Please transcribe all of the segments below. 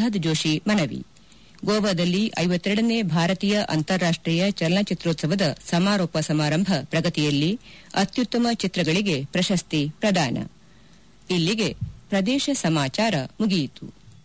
ಪ್ರಹ್ಲಾದ್ ಜೋಶಿ ಮನವಿ ಗೋವಾದಲ್ಲಿ ಐವತ್ತೆರಡನೇ ಭಾರತೀಯ ಅಂತಾರಾಷ್ಟೀಯ ಚಲನಚಿತ್ರೋತ್ಸವದ ಸಮಾರೋಪ ಸಮಾರಂಭ ಪ್ರಗತಿಯಲ್ಲಿ ಅತ್ಯುತ್ತಮ ಚಿತ್ರಗಳಿಗೆ ಪ್ರಶಸ್ತಿ ಪ್ರದಾನ ಇಲ್ಲಿಗೆ ಪ್ರದೇಶ ಸಮಾಚಾರ ಮುಗಿಯಿತು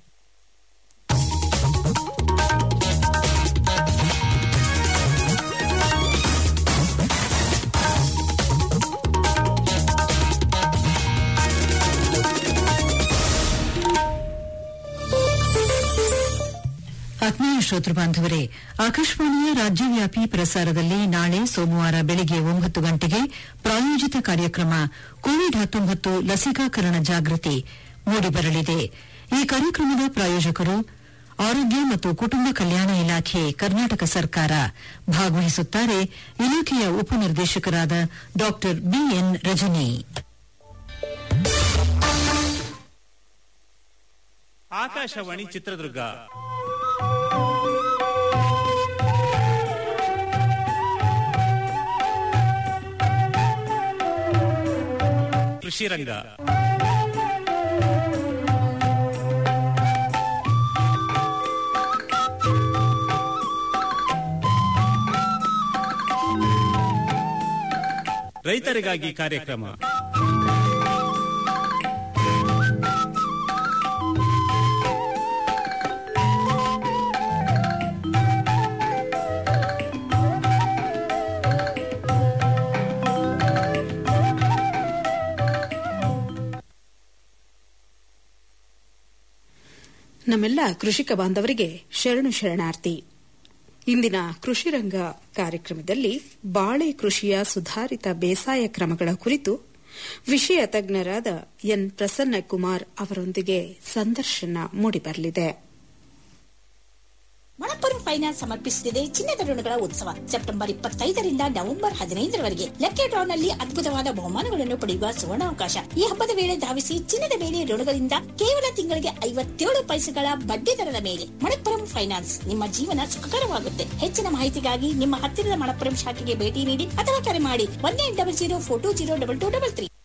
ಆತ್ಮೀಯ ಶ್ರೋತೃ ಬಾಂಧವರೇ ಆಕಾಶವಾಣಿಯ ರಾಜ್ಯವ್ಯಾಪಿ ಪ್ರಸಾರದಲ್ಲಿ ನಾಳೆ ಸೋಮವಾರ ಬೆಳಗ್ಗೆ ಒಂಬತ್ತು ಗಂಟೆಗೆ ಪ್ರಾಯೋಜಿತ ಕಾರ್ಯಕ್ರಮ ಕೋವಿಡ್ ಹತ್ತೊಂಬತ್ತು ಲಸಿಕಾಕರಣ ಜಾಗೃತಿ ಮೂಡಿಬರಲಿದೆ ಈ ಕಾರ್ಯಕ್ರಮದ ಪ್ರಾಯೋಜಕರು ಆರೋಗ್ಯ ಮತ್ತು ಕುಟುಂಬ ಕಲ್ಯಾಣ ಇಲಾಖೆ ಕರ್ನಾಟಕ ಸರ್ಕಾರ ಭಾಗವಹಿಸುತ್ತಾರೆ ಇಲಾಖೆಯ ಉಪನಿರ್ದೇಶಕರಾದ ಡಾ ಬಿಎನ್ ರಜನಿ ಆಕಾಶವಾಣಿ ಚಿತ್ರದುರ್ಗ ಕೃಷಿ ರಂಗ ರೈತರಿಗಾಗಿ ಕಾರ್ಯಕ್ರಮ ನಮ್ಮೆಲ್ಲ ಕೃಷಿಕ ಬಾಂಧವರಿಗೆ ಶರಣು ಶರಣಾರ್ಥಿ ಇಂದಿನ ಕೃಷಿ ರಂಗ ಕಾರ್ಯಕ್ರಮದಲ್ಲಿ ಬಾಳೆ ಕೃಷಿಯ ಸುಧಾರಿತ ಬೇಸಾಯ ಕ್ರಮಗಳ ಕುರಿತು ವಿಷಯ ತಜ್ಞರಾದ ಎನ್ ಪ್ರಸನ್ನ ಕುಮಾರ್ ಅವರೊಂದಿಗೆ ಸಂದರ್ಶನ ಮೂಡಿಬರಲಿದೆ ಮಣಪ್ಪುರಂ ಫೈನಾನ್ಸ್ ಸಮರ್ಪಿಸುತ್ತಿದೆ ಚಿನ್ನದ ಋಣಗಳ ಉತ್ಸವ ಸೆಪ್ಟೆಂಬರ್ ಇಪ್ಪತ್ತೈದರಿಂದ ನವೆಂಬರ್ ಹದಿನೈದರವರೆಗೆ ಲೆಕ್ಕ ಡ್ರಾನಲ್ಲಿ ಅದ್ಭುತವಾದ ಬಹುಮಾನಗಳನ್ನು ಪಡೆಯುವ ಸುವರ್ಣಾವಕಾಶ ಈ ಹಬ್ಬದ ವೇಳೆ ಧಾವಿಸಿ ಚಿನ್ನದ ಮೇಲೆ ಋಣಗಳಿಂದ ಕೇವಲ ತಿಂಗಳಿಗೆ ಐವತ್ತೇಳು ಪೈಸೆಗಳ ಬಡ್ಡಿ ದರದ ಮೇಲೆ ಮಣಪ್ಪುರಂ ಫೈನಾನ್ಸ್ ನಿಮ್ಮ ಜೀವನ ಸುಖಕರವಾಗುತ್ತೆ ಹೆಚ್ಚಿನ ಮಾಹಿತಿಗಾಗಿ ನಿಮ್ಮ ಹತ್ತಿರದ ಮಣಪ್ಪುರಂ ಶಾಖೆಗೆ ಭೇಟಿ ನೀಡಿ ಅಥವಾ ಕರೆ ಮಾಡಿ one eight double zero four two zero double two double three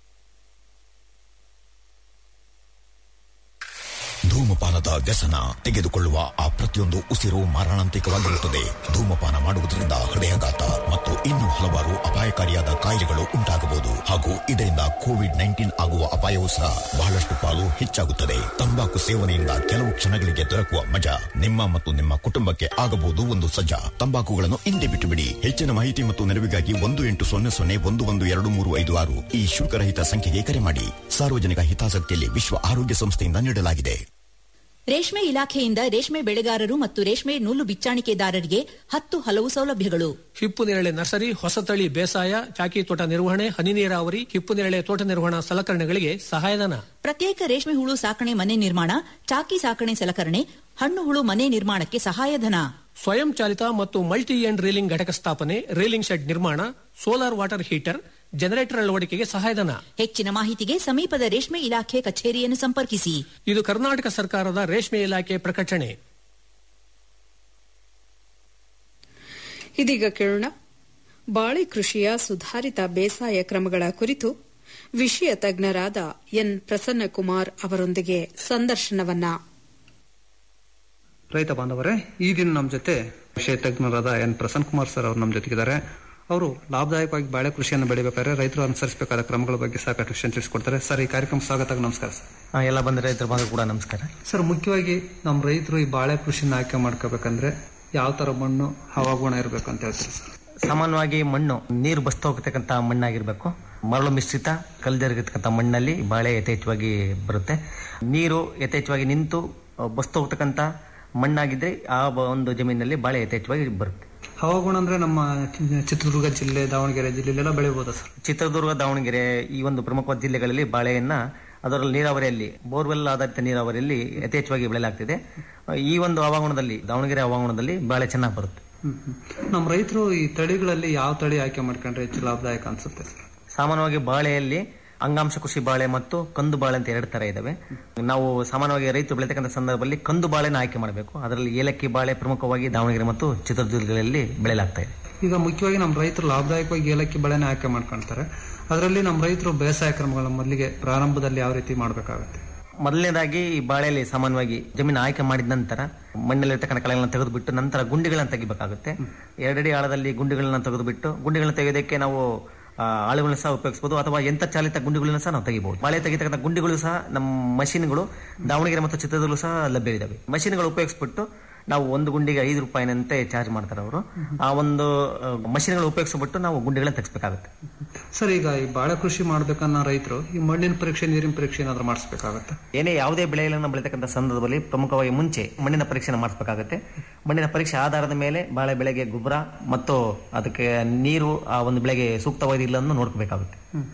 ಧೂಮಪಾನದ ವ್ಯಸನ ತೆಗೆದುಕೊಳ್ಳುವ ಆ ಪ್ರತಿಯೊಂದು ಉಸಿರು ಮಾರಣಾಂತಿಕವಾಗಿರುತ್ತದೆ ಧೂಮಪಾನ ಮಾಡುವುದರಿಂದ ಹೃದಯಾಘಾತ ಮತ್ತು ಇನ್ನೂ ಹಲವಾರು ಅಪಾಯಕಾರಿಯಾದ ಕಾಯಿಲೆಗಳು ಉಂಟಾಗಬಹುದು ಹಾಗೂ ಇದರಿಂದ ಕೋವಿಡ್ ನೈನ್ಟೀನ್ ಆಗುವ ಅಪಾಯವೂ ಸಹ ಬಹಳಷ್ಟು ಪಾಲು ಹೆಚ್ಚಾಗುತ್ತದೆ ತಂಬಾಕು ಸೇವನೆಯಿಂದ ಕೆಲವು ಕ್ಷಣಗಳಿಗೆ ದೊರಕುವ ಮಜಾ ನಿಮ್ಮ ಮತ್ತು ನಿಮ್ಮ ಕುಟುಂಬಕ್ಕೆ ಆಗಬಹುದು ಒಂದು ಸಜ್ಜಾ ತಂಬಾಕುಗಳನ್ನು ಹಿಂದೆ ಬಿಟ್ಟು ಬಿಡಿ ಹೆಚ್ಚಿನ ಮಾಹಿತಿ ಮತ್ತು ನೆರವಿಗಾಗಿ ಒಂದು ಎಂಟು ಸೊನ್ನೆ ಸೊನ್ನೆ ಒಂದು ಒಂದು ಎರಡು ಮೂರು ಐದು ಆರು ಈ ಶುಲ್ಕರಹಿತ ಸಂಖ್ಯೆಗೆ ಕರೆ ಮಾಡಿ ಸಾರ್ವಜನಿಕ ಹಿತಾಸಕ್ತಿಯಲ್ಲಿ ವಿಶ್ವ ಆರೋಗ್ಯ ಸಂಸ್ಥೆಯಿಂದ ನೀಡಲಾಗಿದೆ ರೇಷ್ಮೆ ಇಲಾಖೆಯಿಂದ ರೇಷ್ಮೆ ಬೆಳೆಗಾರರು ಮತ್ತು ರೇಷ್ಮೆ ನೂಲು ಬಿಚ್ಚಾಣಿಕೆದಾರರಿಗೆ ಹತ್ತು ಹಲವು ಸೌಲಭ್ಯಗಳು ಹಿಪ್ಪು ನೇರಳೆ ನರ್ಸರಿ ಹೊಸತಳಿ ಬೇಸಾಯ ಚಾಕಿ ತೋಟ ನಿರ್ವಹಣೆ ಹನಿ ನೀರಾವರಿ ಹಿಪ್ಪು ನೇರಳೆ ತೋಟ ನಿರ್ವಹಣಾ ಸಲಕರಣೆಗಳಿಗೆ ಸಹಾಯಧನ ಪ್ರತ್ಯೇಕ ರೇಷ್ಮೆ ಹುಳು ಸಾಕಣೆ ಮನೆ ನಿರ್ಮಾಣ ಚಾಕಿ ಸಾಕಣೆ ಸಲಕರಣೆ ಹಣ್ಣು ಹುಳು ಮನೆ ನಿರ್ಮಾಣಕ್ಕೆ ಸಹಾಯಧನ ಸ್ವಯಂ ಚಾಲಿತ ಮತ್ತು ಮಲ್ಟಿ ಎಂಡ್ ರೀಲಿಂಗ್ ಘಟಕ ಸ್ಥಾಪನೆ ರೀಲಿಂಗ್ ಶೆಡ್ ನಿರ್ಮಾಣ ಸೋಲಾರ್ ವಾಟರ್ ಹೀಟರ್ ಜನರೇಟರ್ ಅಳವಡಿಕೆಗೆ ಸಹಾಯಧನ ಹೆಚ್ಚಿನ ಮಾಹಿತಿಗೆ ಸಮೀಪದ ರೇಷ್ಮೆ ಇಲಾಖೆ ಕಚೇರಿಯನ್ನು ಸಂಪರ್ಕಿಸಿ ಇದು ಕರ್ನಾಟಕ ಸರ್ಕಾರದ ರೇಷ್ಮೆ ಇಲಾಖೆ ಪ್ರಕಟಣೆ ಇದೀಗ ಕೇಳೋಣ ಬಾಳೆ ಕೃಷಿಯ ಸುಧಾರಿತ ಬೇಸಾಯ ಕ್ರಮಗಳ ಕುರಿತು ವಿಷಯ ತಜ್ಞರಾದ ಎನ್ ಪ್ರಸನ್ನ ಕುಮಾರ್ ಅವರೊಂದಿಗೆ ಸಂದರ್ಶನವನ್ನ ರೈತ ಬಾಂಧವರೇ ಈ ದಿನ ನಮ್ಮ ಜೊತೆ ವಿಷಯ ತಜ್ಞರಾದ ಎನ್ ಪ್ರಸನ್ನ ಕುಮಾರ್ ಸರ್ ಅವರು ನಮ್ಮ ಜೊತೆಗಿದ್ದಾರೆ ಅವರು ಲಾಭದಾಯಕವಾಗಿ ಬಾಳೆ ಕೃಷಿಯನ್ನು ಬೆಳಿಬೇಕಾದ್ರೆ ರೈತರು ಅನುಸರಿಸಬೇಕಾದ ಕ್ರಮಗಳ ಬಗ್ಗೆ ಸಾಕಷ್ಟು ವಿಷಯ ತಿಳಿಸ್ಕೊಡ್ತಾರೆ ಸರ್ ಈ ಕಾರ್ಯಕ್ರಮ ಸ್ವಾಗತ ನಮಸ್ಕಾರ ಸರ್ ಆ, ಎಲ್ಲ ಬಂದ ರೈತರ ಬಂದ ಕೂಡ ನಮಸ್ಕಾರ ಸರ್ ಮುಖ್ಯವಾಗಿ ನಮ್ಮ ರೈತರು ಈ ಬಾಳೆ ಕೃಷಿನ ಆಯ್ಕೆ ಮಾಡ್ಕೋಬೇಕಂದ್ರೆ ಯಾವ ತರ ಮಣ್ಣು ಹವಾಗುಣ ಇರಬೇಕು ಅಂತ ಹೇಳ್ತಾರೆ ಸರ್ ಸಾಮಾನ್ಯವಾಗಿ ಮಣ್ಣು ನೀರು ಬಸ್ತಾ ಹೋಗ್ತಕ್ಕಂಥ ಮಣ್ಣಾಗಿರ್ಬೇಕು ಮರಳು ಮಿಶ್ರಿತ ಕಲ್ದಿರತಕ್ಕಂಥ ಮಣ್ಣಲ್ಲಿ ಬಾಳೆ ಯಥೇಚ್ಛವಾಗಿ ಬರುತ್ತೆ ನೀರು ಯಥೇಚ್ಛವಾಗಿ ನಿಂತು ಆ, ಬಸ್ತಾ ಹೋಗ್ತಕ್ಕಂಥ ಮಣ್ಣಾಗಿದ್ರೆ ಆ ಬ- ಒಂದು ಜಮೀನಲ್ಲಿ ಬಾಳೆ ಯಥೇಚ್ಛವಾಗಿ ಬರುತ್ತೆ ಹವಾಗುಣ ಅಂದ್ರೆ ನಮ್ಮ ಚಿ- ಚಿತ್ರದುರ್ಗ ಜಿಲ್ಲೆ ದಾವಣಗೆರೆ ಜಿಲ್ಲೆಲೆಲ್ಲ ಬೆಳಿಬೋದಾ ಸರ್ ಚಿತ್ರದುರ್ಗ ದಾವಣಗೆರೆ ಈ ಒಂದು ಪ್ರಮುಖವಾದ ಜಿಲ್ಲೆಗಳಲ್ಲಿ ಬಾಳೆಯನ್ನ ಅದರಲ್ಲಿ ನೀರಾವರಿಯಲ್ಲಿ ಬೋರ್ವೆಲ್ ಆಧಾರಿತ ನೀರಾವರಿಯಲ್ಲಿ ಯಥೇಚ್ಛವಾಗಿ ಬೆಳೆಯಲಾಗ್ತಿದೆ ಈ ಒಂದು ಹವಾಗುಣದಲ್ಲಿ ದಾವಣಗೆರೆ ಹವಾಗುಣದಲ್ಲಿ ಬಾಳೆ ಚೆನ್ನಾಗಿ ಬರುತ್ತೆ ಹ್ಮ್, ಹ್ಮ್. ನಮ್ಮ ರೈತರು ಈ ತಳಿಗಳಲ್ಲಿ ಯಾವ ತಳಿ ಆಯ್ಕೆ ಮಾಡ್ಕೊಂಡ್ರೆ ಹೆಚ್ಚು ಲಾಭದಾಯಕ ಅನ್ಸುತ್ತೆ ಸರ್ ಸಾಮಾನ್ಯವಾಗಿ ಬಾಳೆಯಲ್ಲಿ ಅಂಗಾಂಶ ಕೃಷಿ ಬಾಳೆ ಮತ್ತು ಕಂದು ಬಾಳೆ ಅಂತ ಎರಡು ತರ ಇದಾವೆ ನಾವು ಸಾಮಾನ್ಯವಾಗಿ ರೈತರು ಬೆಳೀತಕ್ಕಂಥ ಸಂದರ್ಭದಲ್ಲಿ ಕಂದು ಬಾಳೆನ ಆಯ್ಕೆ ಮಾಡಬೇಕು ಅದರಲ್ಲಿ ಏಲಕ್ಕಿ ಬಾಳೆ ಪ್ರಮುಖವಾಗಿ ದಾವಣಗೆರೆ ಮತ್ತು ಚಿತ್ರದುರ್ಗದಲ್ಲಿ ಬೆಳೆಯಲಾಗ್ತಾ ಇದೆ ಈಗ ಮುಖ್ಯವಾಗಿ ನಮ್ಮ ರೈತರು ಲಾಭದಾಯಕವಾಗಿ ಏಲಕ್ಕಿ ಬೆಳೆನ ಆಯ್ಕೆ ಮಾಡ್ಕೊಳ್ತಾರೆ ಅದರಲ್ಲಿ ನಮ್ಮ ರೈತರು ಬೇಸಾಯ ಕ್ರಮಗಳ ಮೊದಲಿಗೆ ಪ್ರಾರಂಭದಲ್ಲಿ ಯಾವ ರೀತಿ ಮಾಡಬೇಕಾಗುತ್ತೆ ಮೊದಲನೇದಾಗಿ ಈ ಬಾಳೆಯಲ್ಲಿ ಸಾಮಾನ್ಯವಾಗಿ ಜಮೀನು ಆಯ್ಕೆ ಮಾಡಿದ ನಂತರ ಮಣ್ಣಲ್ಲಿರ್ತಕ್ಕಂಥ ಕಳೆಗಳನ್ನ ತೆಗೆದುಬಿಟ್ಟು ನಂತರ ಗುಂಡಿಗಳನ್ನ ತೆಗಿಬೇಕಾಗುತ್ತೆ ಎರಡಡಿ ಆಳದಲ್ಲಿ ಗುಂಡಿಗಳನ್ನ ತೆಗೆದುಬಿಟ್ಟು ಗುಂಡಿಗಳನ್ನ ತೆಗೆಯೋದಕ್ಕೆ ನಾವು ಆ, ಆಳುಗಳನ್ನ ಸಹ ಉಪಯೋಗಿಸಬಹುದು ಅಥವಾ ಯಂತ್ರ ಚಾಲಿತ ಗುಂಡಿಗಳನ್ನ ಸಹ ನಾವು ತೆಗಿಬಹುದು ಬಾಳೆ ತೆಗಿತಕ್ಕಂಥ ಗುಂಡಿಗಳು ಸಹ ನಮ್ಮ ಮಷಿನ್ಗಳು ದಾವಣಗೆರೆ ಮತ್ತು ಚಿತ್ರದುರ್ಗ ಸಹ ಲಭ್ಯವಿದ್ದಾವೆ ಮಷಿನ್ಗಳು ಉಪಯೋಗಿಸ್ಬಿಟ್ಟು ನಾವು ಒಂದು ಗುಂಡಿಗೆ ಐದು ರೂಪಾಯಿನಂತೆ ಚಾರ್ಜ್ ಮಾಡ್ತಾರೆ ಅವರು ಆ ಒಂದು ಮಷಿನ್ಗಳು ಉಪಯೋಗಿಸ್ಬಿಟ್ಟು ನಾವು ಗುಂಡಿಗಳನ್ನ ತೆಗಿಸ್ಬೇಕಾಗುತ್ತೆ ಸರ್ ಈಗ ಈ ಬಾಳೆ ಕೃಷಿ ಮಾಡ್ಬೇಕನ್ನೋ ರೈತರು ಈ ಮಣ್ಣಿನ ಪರೀಕ್ಷೆ ನೀರಿನ ಪರೀಕ್ಷೆ ಏನಾದ್ರು ಮಾಡಿಸ್ಬೇಕಾಗತ್ತೆ ಏನೇ ಯಾವುದೇ ಬೆಳೆಗಳನ್ನು ಬೆಳೀತಕ್ಕಂಥ ಸಂದರ್ಭದಲ್ಲಿ ಪ್ರಮುಖವಾಗಿ ಮುಂಚೆ ಮಣ್ಣಿನ ಪರೀಕ್ಷೆನ ಮಾಡಿಸ್ಬೇಕಾಗುತ್ತೆ ಮಣ್ಣಿನ ಪರೀಕ್ಷೆ ಆಧಾರದ ಮೇಲೆ ಬಾಳೆ ಬೆಳೆಗೆ ಗೊಬ್ಬರ ಮತ್ತು ಅದಕ್ಕೆ ನೀರು ಆ ಒಂದು ಬೆಳೆಗೆ ಸೂಕ್ತವಾದ ಇಲ್ಲ ಅನ್ನೋ ನೋಡ್ಕೋಬೇಕಾಗುತ್ತೆ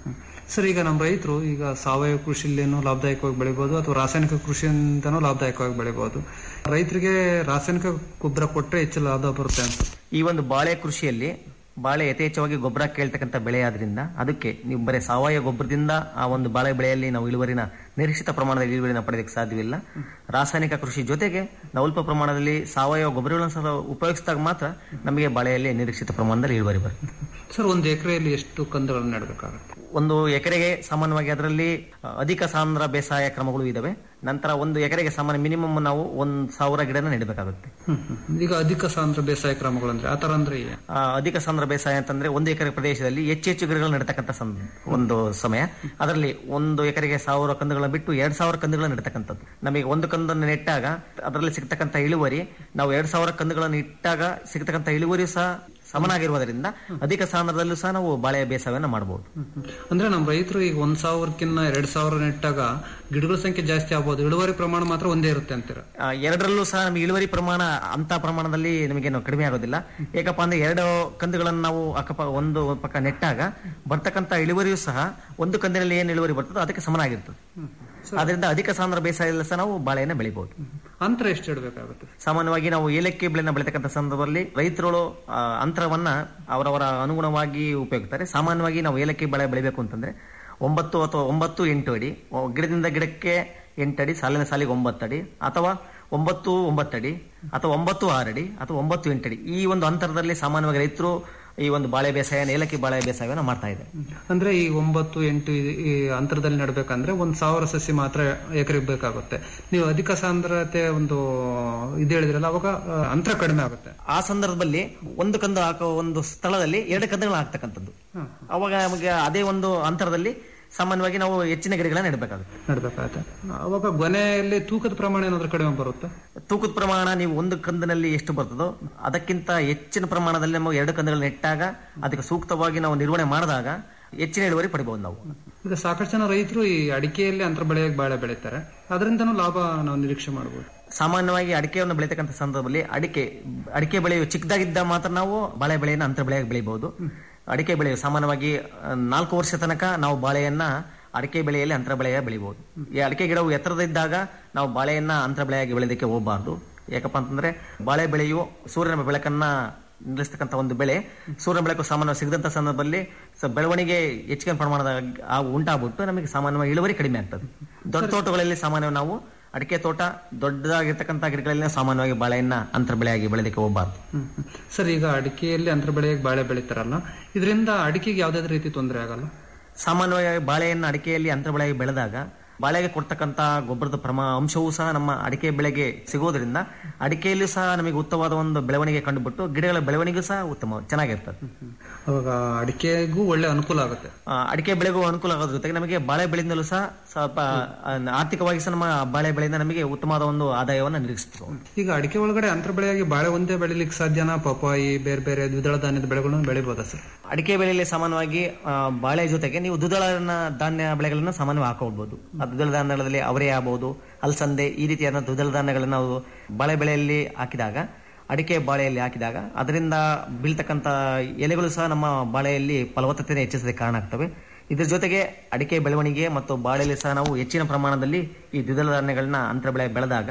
ಸರ್ ಈಗ ನಮ್ಮ ರೈತರು ಈಗ ಸಾವಯವ ಕೃಷಿಲೇನೋ ಲಾಭದಾಯಕವಾಗಿ ಬೆಳಿಬಹುದು ಅಥವಾ ರಾಸಾಯನಿಕ ಕೃಷಿಯಿಂದನೂ ಲಾಭದಾಯಕವಾಗಿ ಬೆಳಿಬಹುದು ರೈತರಿಗೆ ರಾಸಾಯನಿಕ ಗೊಬ್ಬರ ಕೊಟ್ಟರೆ ಹೆಚ್ಚು ಲಾಭ ಬರುತ್ತೆ ಅಂತ ಈ ಒಂದು ಬಾಳೆ ಕೃಷಿಯಲ್ಲಿ ಬಾಳೆ ಯಥೇಚ್ಛವಾಗಿ ಗೊಬ್ಬರ ಕೇಳ್ತಕ್ಕಂಥ ಬೆಳೆ ಆದ್ರಿಂದ ಅದಕ್ಕೆ ನೀವು ಬರೀ ಸಾವಯವ ಗೊಬ್ಬರದಿಂದ ಆ ಒಂದು ಬಾಳೆ ಬೆಳೆಯಲ್ಲಿ ನಾವು ಇಳುವರಿನ ನಿರೀಕ್ಷಿತ ಪ್ರಮಾಣದ ಇಳುವರಿನ ಪಡೆಯೋದಕ್ಕೆ ಸಾಧ್ಯವಿಲ್ಲ ರಾಸಾಯನಿಕ ಕೃಷಿ ಜೊತೆಗೆ ನಾವು ಅಲ್ಪ ಪ್ರಮಾಣದಲ್ಲಿ ಸಾವಯವ ಗೊಬ್ಬರಗಳನ್ನು ಸಹ ಉಪಯೋಗಿಸಿದಾಗ ಮಾತ್ರ ನಮಗೆ ಬಾಳೆಯಲ್ಲಿ ನಿರೀಕ್ಷಿತ ಪ್ರಮಾಣದಲ್ಲಿ ಇಳುವರಿ ಬರುತ್ತೆ ಸರ್ ಒಂದು ಎಕರೆಯಲ್ಲಿ ಎಷ್ಟು ಕಂದುಗಳನ್ನು ನೆಡಬೇಕಾಗುತ್ತೆ ಒಂದು ಎಕರೆಗೆ ಸಾಮಾನ್ಯವಾಗಿ ಅದರಲ್ಲಿ ಅಧಿಕ ಸಾಂದ್ರ ಬೇಸಾಯ ಕ್ರಮಗಳು ಇದಾವೆ ನಂತರ ಒಂದು ಎಕರೆಗೆ ಸಾಮಾನ್ಯ ಮಿನಿಮಮ್ ನಾವು ಒಂದ್ ಸಾವಿರ ಗಿಡನ ನೆಡಬೇಕಾಗುತ್ತೆ ಈಗ ಅಧಿಕ ಸಾಂದ್ರ ಬೇಸಾಯ ಕ್ರಮಗಳು ಅಂದ್ರೆ ಆತರ ಅಂದ್ರೆ ಏನು? ಆ, ಅಧಿಕ ಸಾಂದ್ರ ಬೇಸಾಯ ಅಂತಂದ್ರೆ ಒಂದು ಎಕರೆ ಪ್ರದೇಶದಲ್ಲಿ ಹೆಚ್ಚು ಹೆಚ್ಚು ಗಿಡಗಳು ನೆಡತಕ್ಕಂಥ ಸಂ- ಒಂದು ಸಮಯ ಅದರಲ್ಲಿ ಒಂದು ಎಕರೆಗೆ ಸಾವಿರ ಕಂದುಗಳನ್ನ ಬಿಟ್ಟು ಎರಡ್ ಸಾವಿರ ಕಂದುಗಳನ್ನ ನೆಡತಕ್ಕಂಥದ್ದು ನಮಗೆ ಒಂದು ಕಂದನ್ನು ನೆಟ್ಟಾಗ ಅದರಲ್ಲಿ ಸಿಗ್ತಕ್ಕಂಥ ಇಳುವರಿ ನಾವು ಎರಡ್ ಸಾವಿರ ಕಂದುಗಳನ್ನು ಇಟ್ಟಾಗ ಸಿಗ್ತಕ್ಕಂಥ ಇಳುವರಿ ಸಹ ಸಮನಾಗಿರುವುದರಿಂದ ಅಧಿಕ ಸಾಂದ್ರದಲ್ಲೂ ಸಹ ನಾವು ಬಾಳೆ ಬೇಸಾಯವನ್ನು ಮಾಡಬಹುದು ಅಂದ್ರೆ ನಮ್ಮ ರೈತರು ಈಗ ಒಂದ್ ಸಾವಿರಕ್ಕಿಂತ ಎರಡ್ ಸಾವಿರ ನೆಟ್ಟಾಗ ಗಿಡಗಳ ಸಂಖ್ಯೆ ಜಾಸ್ತಿ ಆಗ್ಬೋದು ಇಳುವರಿ ಪ್ರಮಾಣ ಮಾತ್ರ ಒಂದೇ ಇರುತ್ತೆ ಅಂತೀರ ಆ, ಎರಡರಲ್ಲೂ ಸಹ ನಮಗೆ ಇಳುವರಿ ಪ್ರಮಾಣ ಅಂತ ಪ್ರಮಾಣದಲ್ಲಿ ನಮಗೇನು ಕಡಿಮೆ ಆಗೋದಿಲ್ಲ ಏಕಪ್ಪ ಅಂದ್ರೆ ಎರಡು ಕಂದುಗಳನ್ನು ನಾವು ಅಕ್ಕಪ ಒಂದು ಪಕ್ಕ ನೆಟ್ಟಾಗ ಬರ್ತಕ್ಕಂಥ ಇಳುವರಿಯೂ ಸಹ ಒಂದು ಕಂದಿನಲ್ಲಿ ಏನು ಇಳುವರಿ ಬರ್ತದೋ ಅದಕ್ಕೆ ಸಮನಾಗಿರ್ತದೆ ಅದರಿಂದ ಅಧಿಕ ಸಾಂದ್ರ ಬೇಸಾಯದಲ್ಲಿ ಸಹ ನಾವು ಬಾಳೆಯನ್ನು ಬೆಳಿಬಹುದು ಅಂತರ ಎಷ್ಟು ಇಡಬೇಕಾಗುತ್ತೆ ಸಾಮಾನ್ಯವಾಗಿ ನಾವು ಏಲಕ್ಕಿ ಬೆಳೆನ ಬೆಳೀತಕ್ಕಂಥ ಸಂದರ್ಭದಲ್ಲಿ ರೈತರುಗಳು ಆ, ಅಂತರವನ್ನ ಅವರವರ ಅನುಗುಣವಾಗಿ ಉಪಯೋಗಿಸ್ತಾರೆ ಸಾಮಾನ್ಯವಾಗಿ ನಾವು ಏಲಕ್ಕಿ ಬೆಳೆ ಬೆಳಿಬೇಕು ಅಂತಂದ್ರೆ ಒಂಬತ್ತು ಅಥವಾ ಒಂಬತ್ತು ಎಂಟು ಅಡಿ ಒ- ಗಿಡದಿಂದ ಗಿಡಕ್ಕೆ ಎಂಟಡಿ ಸಾಲಿನ ಸಾಲಿಗೆ ಒಂಬತ್ತು ಅಡಿ ಅಥವಾ ಒಂಬತ್ತು ಒಂಬತ್ತಡಿ ಅಥವಾ ಒಂಬತ್ತು ಆರಡಿ ಅಥವಾ ಒಂಬತ್ತು ಎಂಟಡಿ ಈ ಒಂದು ಅಂತರದಲ್ಲಿ ಸಾಮಾನ್ಯವಾಗಿ ರೈತರು ಈ ಒಂದು ಬಾಳೆ ಬೇಸಾಯ ಏಲಕ್ಕಿ ಬಾಳೆ ಬೇಸಾಯವನ್ನು ಮಾಡ್ತಾ ಇದ್ದಾರೆ ಅಂದ್ರೆ ಈ ಒಂಬತ್ತು ಎಂಟು ಈ- ಈ ಅಂತರದಲ್ಲಿ ನೆಡ್ಬೇಕಂದ್ರೆ ಒಂದ್ ಸಾವಿರ ಸಸಿ ಮಾತ್ರ ಎಕರೆಗೆ ಬೇಕಾಗುತ್ತೆ ನೀವು ಅಧಿಕ ಸಾಂದ್ರತೆ ಒಂದು ಇದು ಹೇಳಿದ್ರಲ್ಲ ಅವಾಗ ಆ, ಅಂತರ ಕಡಿಮೆ ಆಗುತ್ತೆ ಆ ಸಂದರ್ಭದಲ್ಲಿ ಒಂದು ಕಂದು ಹಾಕೋ ಒಂದು ಸ್ಥಳದಲ್ಲಿ ಎರಡು ಕಂದುಗಳು ಹಾಕ್ತಕ್ಕಂಥದ್ದು ಅವಾಗ ನಮಗೆ ಅದೇ ಒಂದು ಅಂತರದಲ್ಲಿ ಸಾಮಾನ್ಯವಾಗಿ ನಾವು ಹೆಚ್ಚಿನ ಗಿಡಗಳನ್ನ ನೆಡಬೇಕಾಗುತ್ತೆ ನಡ್ಬೇಕಾಗತ್ತೆ ಅವಾಗ ಗೊನೆಯಲ್ಲಿ ತೂಕದ ಪ್ರಮಾಣ ಏನಾದ್ರೂ ಕಡಿಮೆ ಬರುತ್ತೆ ತೂಕದ ಪ್ರಮಾಣ ನೀವು ಒಂದು ಕಂದಿನಲ್ಲಿ ಎಷ್ಟು ಬರ್ತದೋ ಅದಕ್ಕಿಂತ ಹೆಚ್ಚಿನ ಪ್ರಮಾಣದಲ್ಲಿ ನಾವು ಎರಡು ಕಂದುಗಳು ನೆಟ್ಟಾಗ ಅದಕ್ಕೆ ಸೂಕ್ತವಾಗಿ ನಾವು ನಿರ್ವಹಣೆ ಮಾಡಿದಾಗ ಹೆಚ್ಚಿನ ಇಳುವರಿ ಪಡಿಬಹುದು ನಾವು ಈಗ ಸಾಕಷ್ಟು ಜನ ರೈತರು ಈ ಅಡಿಕೆಯಲ್ಲಿ ಅಂತರ ಬೆಳೆಯಾಗಿ ಬಾಳೆ ಬೆಳೀತಾರೆ ಅದರಿಂದನೂ ಲಾಭ ನಾವು ನಿರೀಕ್ಷೆ ಮಾಡಬಹುದು ಸಾಮಾನ್ಯವಾಗಿ ಅಡಿಕೆಯನ್ನು ಬೆಳೀತಕ್ಕಂಥ ಸಂದರ್ಭದಲ್ಲಿ ಅಡಿಕೆ ಅಡಿಕೆ ಬೆಳೆಯು ಚಿಕ್ಕದಾಗಿದ್ದ ಮಾತ್ರ ನಾವು ಬಾಳೆ ಬೆಳೆಯನ್ನು ಅಂತರ ಬೆಳೆಯಾಗಿ ಬೆಳಿಬಹುದು ಅಡಿಕೆ ಬೆಳೆಯು ಸಾಮಾನ್ಯವಾಗಿ ಆ, ನಾಲ್ಕು ವರ್ಷ ತನಕ ನಾವು ಬಾಳೆಯನ್ನ ಅಡಿಕೆ ಬೆಳೆಯಲ್ಲಿ ಅಂತರ ಬೆಳೆಯಾಗಿ ಬೆಳಿಬಹುದು ಈ ಅಡಿಕೆ ಗಿಡವು ಎತ್ತರದಿದ್ದಾಗ ನಾವು ಬಾಳೆಯನ್ನ ಅಂತರ ಬೆಳೆಯಾಗಿ ಬೆಳೆಯೋದಕ್ಕೆ ಹೋಗಬಾರ್ದು ಯಾಕಪ್ಪ ಅಂತಂದ್ರೆ ಬಾಳೆ ಬೆಳೆಯು ಸೂರ್ಯನ ಬೆಳಕನ್ನ ನಿಲ್ಲಿಸ್ತಕ್ಕಂಥ ಒಂದು ಬೆಳೆ ಸೂರ್ಯನ ಬೆಳಕು ಸಾಮಾನ್ಯವಾಗಿ ಸಿಗದಂತ ಸಂದರ್ಭದಲ್ಲಿ ಸ- ಬೆಳವಣಿಗೆ ಹೆಚ್ಚಿನ ಪ್ರಮಾಣದ ಆ ಉಂಟಾಗ್ಬಿಟ್ಟು ನಮಗೆ ಸಾಮಾನ್ಯವಾಗಿ ಇಳುವರಿ ಕಡಿಮೆ ಆಗ್ತದೆ ದೊಡ್ಡ ತೋಟಗಳಲ್ಲಿ ಸಾಮಾನ್ಯವಾಗಿ ನಾವು ಅಡಿಕೆ ತೋಟ ದೊಡ್ಡದಾಗಿರ್ತಕ್ಕಂಥ ಗಿಡಗಳಲ್ಲಿ ಸಾಮಾನ್ಯವಾಗಿ ಬಾಳೆಯನ್ನ ಅಂತರ ಬೆಳೆಯಾಗಿ ಬೆಳೆದಕ್ಕೆ ಹೋಗಬಾರ್ದು ಸರ್ ಈಗ ಅಡಿಕೆಯಲ್ಲಿ ಅಂತರ ಬೆಳೆಯಾಗಿ ಬಾಳೆ ಬೆಳೀತಾರಲ್ಲ ಇದರಿಂದ ಅಡಿಕೆಗೆ ಯಾವ್ದಾದ್ರು ರೀತಿ ತೊಂದರೆ ಆಗಲ್ಲ ಸಾಮಾನ್ಯವಾಗಿ ಬಾಳೆಯನ್ನು ಅಡಿಕೆಯಲ್ಲಿ ಅಂತರ ಬೆಳೆಯಾಗಿ ಬೆಳೆದಾಗ ಬಾಳೆಗೆ ಕೊಡ್ತಕ್ಕಂಥ ಗೊಬ್ಬರದ ಪ್ರಮ ಅಂಶವೂ ಸಹ ನಮ್ಮ ಅಡಿಕೆ ಬೆಳೆಗೆ ಸಿಗೋದ್ರಿಂದ ಅಡಿಕೆಯಲ್ಲೂ ಸಹ ನಮಗೆ ಉತ್ತಮವಾದ ಒಂದು ಬೆಳವಣಿಗೆ ಕಂಡುಬಿಟ್ಟು ಗಿಡಗಳ ಬೆಳವಣಿಗೆ ಸಹ ಉತ್ತಮ ಚೆನ್ನಾಗಿರ್ತದೆ ಅವಾಗ ಅಡಿಕೆಗೂ ಒಳ್ಳೆ ಅನುಕೂಲ ಆಗುತ್ತೆ ಆ, ಅಡಿಕೆ ಬೆಳೆಗೂ ಅನುಕೂಲ ಆಗೋದ್ರ ಜೊತೆಗೆ ನಮಗೆ ಬಾಳೆ ಬೆಳೆಯಿಂದಲೂ ಸಹ ಸ್ವಲ್ಪ ಆ, ಆರ್ಥಿಕವಾಗಿ ಸಹ ನಮ್ಮ ಬಾಳೆ ಬೆಳೆಯಿಂದ ನಮಗೆ ಉತ್ತಮವಾದ ಒಂದು ಆದಾಯವನ್ನು ನಿರೀಕ್ಷಿಸಬಹುದು ಈಗ ಅಡಿಕೆ ಒಳಗಡೆ ಅಂತರ ಬೆಳೆಯಾಗಿ ಬಾಳೆ ಒಂದೇ ಬೆಳಿಲಿಕ್ಕೆ ಸಾಧ್ಯನಾ ಪಪಾಯಿ ಬೇರೆ ಬೇರೆ ದ್ವಿದಳ ಧಾನ್ಯದ ಬೆಳೆಗಳನ್ನು ಬೆಳಿಬೋದಾ ಸರ್ ಅಡಿಕೆ ಬೆಳೆಯಲ್ಲಿ ಸಾಮಾನ್ಯವಾಗಿ ಆ, ಬಾಳೆ ಜೊತೆಗೆ ನೀವು ದ್ವಿದಳ ಧಾನ್ಯ ಬೆಳೆಗಳನ್ನು ಸಾಮಾನ್ಯವಾಗಿ ಹಾಕೋಬಹುದು ಆ ದ್ವಿದಳ ಧಾನ್ಯಗಳಲ್ಲಿ ಅವರೇ ಆಗಬಹುದು ಅಲಸಂದೆ ಈ ರೀತಿಯಾದ ದ್ವಿದಳ ಧಾನ್ಯಗಳನ್ನು ನಾವು ಬಾಳೆ ಬೆಳೆಯಲ್ಲಿ ಹಾಕಿದಾಗ ಅಡಿಕೆ ಬಾಳೆಯಲ್ಲಿ ಹಾಕಿದಾಗ ಅದರಿಂದ ಬೀಳ್ತಕ್ಕಂಥ ಎಲೆಗಳು ಸಹ ನಮ್ಮ ಬಾಳೆಯಲ್ಲಿ ಫಲವತ್ತತೆಯನ್ನು ಹೆಚ್ಚಿಸೋದಕ್ಕೆ ಕಾರಣ ಆಗ್ತವೆ ಇದ್ರ ಜೊತೆಗೆ ಅಡಿಕೆ ಬೆಳವಣಿಗೆ ಮತ್ತು ಬಾಳೆಯಲ್ಲಿ ಸಹ ನಾವು ಹೆಚ್ಚಿನ ಪ್ರಮಾಣದಲ್ಲಿ ಈ ದ್ವಿದಳ ಧಾನ್ಯಗಳನ್ನ ಅಂತರ ಬೆಳೆ ಬೆಳೆದಾಗ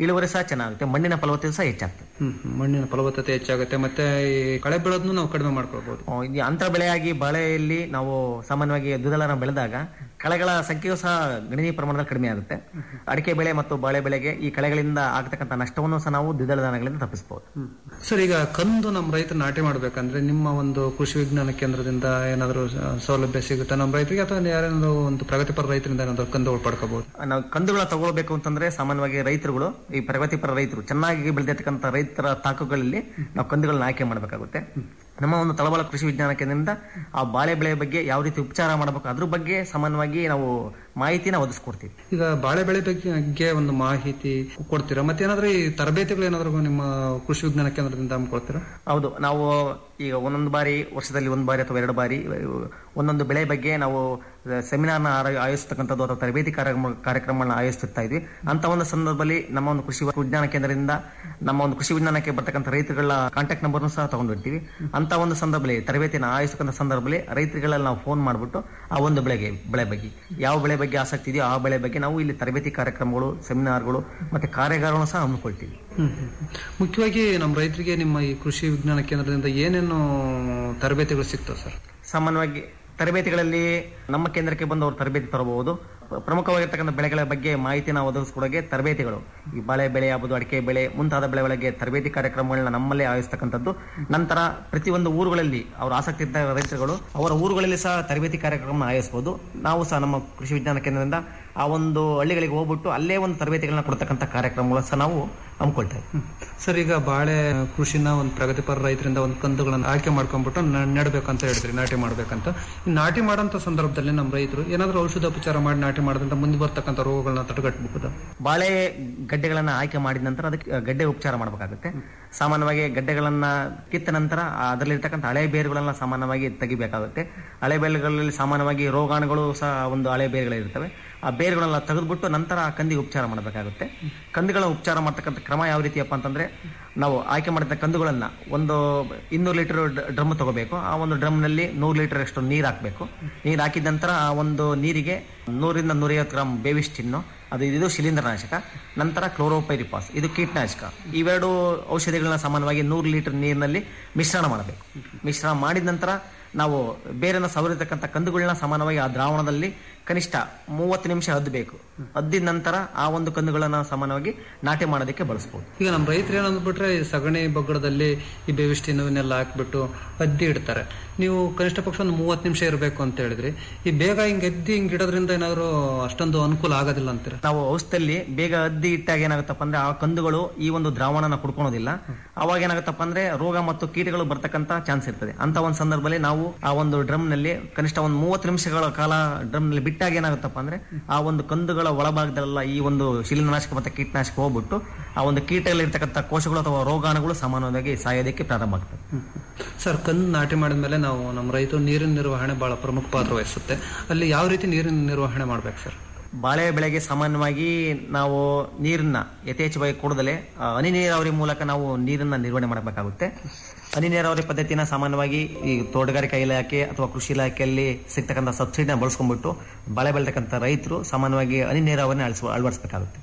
ಇಳುವರಿ ಸಹ ಚೆನ್ನಾಗುತ್ತೆ ಮಣ್ಣಿನ ಫಲವತ್ತತೆ ಸಹ ಹೆಚ್ಚಾಗ್ತದೆ ಹ್ಮ್ ಹ್ಮ್. ಮಣ್ಣಿನ ಫಲವತ್ತತೆ ಹೆಚ್ಚಾಗುತ್ತೆ ಮತ್ತೆ ಈ ಕಳೆ ಬೀಳೋದನ್ನು ನಾವು ಕಡಿಮೆ ಮಾಡ್ಕೊಳ್ಬಹುದು ಆ, ಈ ಅಂತರ ಬೆಳೆಯಾಗಿ ಬಾಳೆಯಲ್ಲಿ ನಾವು ಸಾಮಾನ್ಯವಾಗಿ ದ್ವಿದಳನ ಬೆಳೆದಾಗ ಕಳೆಗಳ ಸಂಖ್ಯೆಯೂ ಸಹ ಗಣನೀಯ ಪ್ರಮಾಣದಲ್ಲಿ ಕಡಿಮೆ ಆಗುತ್ತೆ ಅಡಿಕೆ ಬೆಳೆ ಮತ್ತು ಬಾಳೆ ಬೆಳೆಗೆ ಈ ಕಳೆಗಳಿಂದ ಆಗ್ತಕ್ಕಂಥ ನಷ್ಟವನ್ನು ಸಹ ನಾವು ದ್ವಿದಳ ಧಾನ್ಯಗಳಿಂದ ತಪ್ಪಿಸಬಹುದು ಸರ್ ಈಗ ಕಂದು ನಮ್ಮ ರೈತರು ನಾಟಿ ಮಾಡ್ಬೇಕಂದ್ರೆ ನಿಮ್ಮ ಒಂದು ಕೃಷಿ ವಿಜ್ಞಾನ ಕೇಂದ್ರದಿಂದ ಏನಾದರೂ ಸೌಲಭ್ಯ ಸಿಗುತ್ತೆ ನಮ್ಮ ರೈತರಿಗೆ ಅಥವಾ ಯಾರೇನಾದ್ರು ಒಂದು ಪ್ರಗತಿಪರ ರೈತರಿಂದ ಏನಾದ್ರು ಕಂದುಗಳು ಪಡ್ಕೋಬಹುದು ನಾವು ಕಂದುಗಳ ತಗೊಳ್ಬೇಕು ಅಂತಂದ್ರೆ ಸಾಮಾನ್ಯವಾಗಿ ರೈತರುಗಳು ಈ ಪ್ರಗತಿಪರ ರೈತರು ಚೆನ್ನಾಗಿ ಬೆಳೆದಿರ್ತಕ್ಕಂಥ ರೈತರ ತಾಕುಗಳಲ್ಲಿ ನಾವು ಕಂದುಗಳನ್ನ ಆಯ್ಕೆ ಮಾಡಬೇಕಾಗುತ್ತೆ ನಮ್ಮ ಒಂದು ತಳಬಾಳ ಕೃಷಿ ವಿಜ್ಞಾನ ಕೇಂದ್ರದಿಂದ ಆ ಬಾಳೆ ಬೆಳೆ ಬಗ್ಗೆ ಯಾವ ರೀತಿ ಉಪಚಾರ ಮಾಡಬೇಕು ಅದ್ರ ಬಗ್ಗೆ ಸಾಮಾನ್ಯವಾಗಿ ನಾವು ಮಾಹಿತಿನ ಒದಗಿಸ್ಕೊಡ್ತೀವಿ ಈಗ ಬಾಳೆ ಬೆಳೆ ಬಗ್ಗೆ ಒಂದು ಮಾಹಿತಿ ಕೊಡ್ತೀರಾ ಮತ್ತೆ ಏನಾದ್ರೂ ಈ ತರಬೇತಿಗಳು ಏನಾದ್ರು ನಿಮ್ಮ ಕೃಷಿ ವಿಜ್ಞಾನ ಕೇಂದ್ರದಿಂದ ಹಮ್ಮಿಕೊಳ್ತೀರಾ ಹೌದು ನಾವು ಈಗ ಒಂದೊಂದು ಬಾರಿ ವರ್ಷದಲ್ಲಿ ಒಂದು ಬಾರಿ ಅಥವಾ ಎರಡು ಬಾರಿ ಒಂದೊಂದು ಬೆಳೆ ಬಗ್ಗೆ ನಾವು ಸೆಮಿನಾರ್ನ ಆರ- ಆಯೋಜಿಸ್ತಕ್ಕಂಥದ್ದು ಅಥವಾ ತರಬೇತಿ ಕಾರ್ಯಕ್ರಮ ಕಾರ್ಯಕ್ರಮಗಳನ್ನ ಆಯೋಜಿಸ್ತಾ ಇದ್ವಿ ಅಂತ ಒಂದು ಸಂದರ್ಭದಲ್ಲಿ ನಮ್ಮ ಒಂದು ಕೃಷಿ ವಿಜ್ಞಾನ ಕೇಂದ್ರದಿಂದ ನಮ್ಮ ಒಂದು ಕೃಷಿ ವಿಜ್ಞಾನಕ್ಕೆ ಬರ್ತಕ್ಕಂಥ ರೈತರುಗಳ ಕಾಂಟ್ಯಾಕ್ಟ್ ನಂಬರ್ನು ಸಹ ತಗೊಂಡಿರ್ತೀವಿ ಅಂತ ಒಂದು ಸಂದರ್ಭದಲ್ಲಿ ತರಬೇತಿನ ಆಯೋಜಿಸ್ತಕ್ಕಂಥ ಸಂದರ್ಭದಲ್ಲಿ ರೈತರುಗಳಲ್ಲಿ ನಾವು ಫೋನ್ ಮಾಡಿಬಿಟ್ಟು ಆ ಒಂದು ಬೆಳೆಗೆ ಬೆಳೆ ಬಗ್ಗೆ ಯಾವ ಬೆಳೆ ಬಗ್ಗೆ ಆಸಕ್ತಿ ಇದೆಯೋ ಆ ಬೆಳೆ ಬಗ್ಗೆ ನಾವು ಇಲ್ಲಿ ತರಬೇತಿ ಕಾರ್ಯಕ್ರಮಗಳು ಸೆಮಿನಾರ್ಗಳು ಮತ್ತೆ ಕಾರ್ಯಾಗಾರಗಳನ್ನು ಸಹ ಹಮ್ಮಿಕೊಳ್ತೀವಿ ಮುಖ್ಯವಾಗಿ ನಮ್ಮ ರೈತರಿಗೆ ನಿಮ್ಮ ಈ ಕೃಷಿ ವಿಜ್ಞಾನ ಕೇಂದ್ರದಿಂದ ಏನೇನು ತರಬೇತಿಗಳು ಸಿಗ್ತವೆ ಸರ್ ಸಾಮಾನ್ಯವಾಗಿ ತರಬೇತಿಗಳಲ್ಲಿ ನಮ್ಮ ಕೇಂದ್ರಕ್ಕೆ ಬಂದು ಅವರು ತರಬೇತಿ ತರಬಹುದು ಪ್ರಮುಖವಾಗಿರ್ತಕ್ಕಂಥ ಬೆಳೆಗಳ ಬಗ್ಗೆ ಮಾಹಿತಿನ ಒದಗಿಸ್ಕೊಡೋಕೆ ತರಬೇತಿಗಳು ಈ ಬಾಳೆ ಬೆಳೆ ಆಗ್ಬೋದು ಅಡಿಕೆ ಬೆಳೆ ಮುಂತಾದ ಬೆಳೆಗಳಿಗೆ ತರಬೇತಿ ಕಾರ್ಯಕ್ರಮಗಳನ್ನ ನಮ್ಮಲ್ಲೇ ಆಯೋಜಿಸ್ತಕ್ಕಂಥದ್ದು ನಂತರ ಪ್ರತಿಯೊಂದು ಊರುಗಳಲ್ಲಿ ಅವರ ಆಸಕ್ತಿ ಇದ್ದ ರೈತರುಗಳು ಅವರ ಊರುಗಳಲ್ಲಿ ಸಹ ತರಬೇತಿ ಕಾರ್ಯಕ್ರಮ ಆಯೋಜಿಸಬಹುದು ನಾವು ಸಹ ನಮ್ಮ ಕೃಷಿ ವಿಜ್ಞಾನ ಕೇಂದ್ರದಿಂದ ಆ ಒಂದು ಹಳ್ಳಿಗಳಿಗೆ ಹೋಗ್ಬಿಟ್ಟು ಅಲ್ಲೇ ಒಂದು ತರಬೇತಿಗಳನ್ನ ಕೊಡ್ತಕ್ಕಂಥ ಕಾರ್ಯಕ್ರಮಗಳು ಸಹ ನಾವು ಹಮ್ಮಿಕೊಳ್ತಾ ಇದ್ದೀವಿ ಸರ್ ಈಗ ಬಾಳೆ ಕೃಷಿನ ಒಂದು ಪ್ರಗತಿಪರ ರೈತರಿಂದ ಒಂದು ಕಂದುಗಳನ್ನು ಆಯ್ಕೆ ಮಾಡ್ಕೊಂಡ್ಬಿಟ್ಟು ನ- ನೆಡ್ಬೇಕಂತ ಹೇಳಿದ್ರಿ ನಾಟಿ ಮಾಡ್ಬೇಕಂತ ಈ ನಾಟಿ ಮಾಡೋಂಥ ಸಂದರ್ಭದಲ್ಲಿ ನಮ್ಮ ರೈತರು ಏನಾದರೂ ಔಷಧೋಪಚಾರ ಮಾಡಿ ನಾಟಿ ಮಾಡೋದ್ರಿಂದ ಮುಂದೆ ಬರ್ತಕ್ಕಂಥ ರೋಗಗಳನ್ನ ತಡೆಗಟ್ಟಬಹುದು ಬಾಳೆ ಗಡ್ಡೆಗಳನ್ನ ಆಯ್ಕೆ ಮಾಡಿದ ನಂತರ ಅದಕ್ಕೆ ಗಡ್ಡೆ ಉಪಚಾರ ಮಾಡಬೇಕಾಗುತ್ತೆ ಸಾಮಾನ್ಯವಾಗಿ ಗಡ್ಡೆಗಳನ್ನ ಕಿತ್ತ ನಂತರ ಅದರಲ್ಲಿರ್ತಕ್ಕಂಥ ಹಳೆ ಬೇರುಗಳನ್ನ ಸಾಮಾನ್ಯವಾಗಿ ತೆಗಿಬೇಕಾಗುತ್ತೆ ಹಳೆ ಬೇರುಗಳಲ್ಲಿ ಸಾಮಾನ್ಯವಾಗಿ ರೋಗಾಣುಗಳು ಸಹ ಒಂದು ಹಳೆ ಬೇರುಗಳಿರ್ತವೆ ಆ ಬೇರುಗಳನ್ನ ತೆಗೆದ್ಬಿಟ್ಟು ನಂತರ ಆ ಕಂದಿಗೆ ಉಪಚಾರ ಮಾಡಬೇಕಾಗುತ್ತೆ ಕಂದುಗಳ ಉಪಚಾರ ಮಾಡ್ತಕ್ಕಂಥ ಕ್ರಮ ಯಾವ ರೀತಿಯಪ್ಪ ಅಂತಂದ್ರೆ ನಾವು ಆಯ್ಕೆ ಮಾಡಿದ ಕಂದುಗಳನ್ನ ಒಂದು ಇನ್ನೂರು ಲೀಟರ್ ಡ್ರಮ್ ತಗೋಬೇಕು ಆ ಒಂದು ಡ್ರಮ್ನಲ್ಲಿ ನೂರು ಲೀಟರ್ ಅಷ್ಟು ನೀರು ಹಾಕಬೇಕು ನೀರು ಹಾಕಿದ ನಂತರ ಆ ಒಂದು ನೀರಿಗೆ ನೂರಿಂದ ನೂರೈವತ್ತು ಗ್ರಾಮ್ ಬೇವಿಸ್ಟಿನ್ನು ಅದು ಇದು ಶಿಲೀಂಧ್ರನಾಶಕ ನಂತರ ಕ್ಲೋರೋಪೈರಿಪಾಸ್ ಇದು ಕೀಟನಾಶಕ ಇವೆರಡು ಔಷಧಿಗಳನ್ನ ಸಾಮಾನ್ಯವಾಗಿ ನೂರು ಲೀಟರ್ ನೀರಿನಲ್ಲಿ ಮಿಶ್ರಣ ಮಾಡಬೇಕು ಮಿಶ್ರಣ ಮಾಡಿದ ನಂತರ ನಾವು ಬೇರೆನ ಸವರಿರ್ತಕ್ಕಂಥ ಕಂದುಗಳನ್ನ ಸಾಮಾನ್ಯವಾಗಿ ಆ ದ್ರಾವಣದಲ್ಲಿ ಕನಿಷ್ಠ ಮೂವತ್ತು ನಿಮಿಷ ಅದ್ದಬೇಕು ಅದ್ದಿದ ನಂತರ ಆ ಒಂದು ಕಂದುಗಳನ್ನ ಸಾಮಾನ್ಯವಾಗಿ ನಾಟಿ ಮಾಡೋದಕ್ಕೆ ಬಳಸಬಹುದು ಈಗ ನಮ್ಮ ರೈತರು ಏನಂದ್ಬಿಟ್ರೆ ಈ ಸಗಣಿ ಬಗ್ಗಡದಲ್ಲಿ ಈ ಬೇವಿಷ್ಟಿನವನ್ನೆಲ್ಲ ಹಾಕ್ಬಿಟ್ಟು ಅದ್ದಿ ಇಡ್ತಾರೆ ನೀವು ಕನಿಷ್ಠ ಪಕ್ಷ ಒಂದು ಮೂವತ್ತು ನಿಮಿಷ ಇರಬೇಕು ಅಂತ ಹೇಳಿದ್ರಿ ಈ ಬೇಗ ಹಿಂಗ್ ಎದ್ದಿ ಹಿಂಗ್ ಇಡೋದ್ರಿಂದ ಏನಾದ್ರು ಅಷ್ಟೊಂದು ಅನುಕೂಲ ಆಗೋದಿಲ್ಲ ಅಂತೀರ ನಾವು ಔಷಧದಲ್ಲಿ ಬೇಗ ಅದ್ದಿ ಇಟ್ಟಾಗ ಏನಾಗುತ್ತಪ್ಪ ಅಂದ್ರೆ ಆ ಕಂದುಗಳು ಈ ಒಂದು ದ್ರಾವಣನ ಕುಡ್ಕೊಳೋದಿಲ್ಲ ಅವಾಗ ಏನಾಗುತ್ತಪ್ಪ ಅಂದ್ರೆ ರೋಗ ಮತ್ತು ಕೀಟಗಳು ಬರ್ತಕ್ಕಂತ ಚಾನ್ಸ್ ಇರ್ತದೆ ಅಂತ ಒಂದು ಸಂದರ್ಭದಲ್ಲಿ ನಾವು ಆ ಒಂದು ಡ್ರಮ್ ನಲ್ಲಿ ಕನಿಷ್ಠ ಒಂದು ಮೂವತ್ತು ನಿಮಿಷಗಳ ಕಾಲ ಡ್ರಮ್ ನಲ್ಲಿ ಬಿಟ್ಟಾಗ ಏನಾಗುತ್ತಪ್ಪ ಅಂದ್ರೆ ಆ ಒಂದು ಕಂದುಗಳ ಒಳಭಾಗದಲ್ಲ ಈ ಒಂದು ಶಿಲೀಂಧ್ರನಾಶಕ ಮತ್ತೆ ಕೀಟನಾಶಕ ಹೋಗ್ಬಿಟ್ಟು ಆ ಒಂದು ಕೀಟಗಳಿರ್ತಕ್ಕಂಥ ಕೋಶಗಳು ಅಥವಾ ರೋಗಾಣುಗಳು ಸಾಮಾನ್ಯವಾಗಿ ಸಾಯೋದಕ್ಕೆ ಪ್ರಾರಂಭ ಆಗ್ತದೆ ಸರ್ ಕಂದು ನಾಟಿ ಮಾಡಿದ್ಮೇಲೆ ನಾವು ನಮ್ಮ ರೈತರು ನೀರಿನ ನಿರ್ವಹಣೆ ಬಹಳ ಪ್ರಮುಖ ಪಾತ್ರ ವಹಿಸುತ್ತೆ ಅಲ್ಲಿ ಯಾವ ರೀತಿ ನೀರಿನ ನಿರ್ವಹಣೆ ಮಾಡ್ಬೇಕು ಸರ್ ಬಾಳೆ ಬೆಳೆಗೆ ಸಾಮಾನ್ಯವಾಗಿ ನಾವು ನೀರನ್ನ ಯಥೇಚ್ಛವಾಗಿ ಕೊಡದಲೆ ಆ, ಹನಿ ನೀರಾವರಿ ಮೂಲಕ ನಾವು ನೀರನ್ನ ನಿರ್ವಹಣೆ ಮಾಡಬೇಕಾಗುತ್ತೆ ಹನಿ ನೀರಾವರಿ ಪದ್ಧತಿನ ಸಾಮಾನ್ಯವಾಗಿ ಈ ತೋಟಗಾರಿಕಾ ಇಲಾಖೆ ಅಥವಾ ಕೃಷಿ ಇಲಾಖೆಯಲ್ಲಿ ಸಿಗ್ತಕ್ಕಂಥ ಸಬ್ಸಿಡಿನ ಬಳಸ್ಕೊಂಡ್ಬಿಟ್ಟು ಬಾಳೆ ಬೆಳೆತಕ್ಕಂಥ ರೈತರು ಸಾಮಾನ್ಯವಾಗಿ ಹನಿ ನೀರಾವರಿನ ಅಳಿಸ ಅಳವಡಿಸಬೇಕಾಗುತ್ತೆ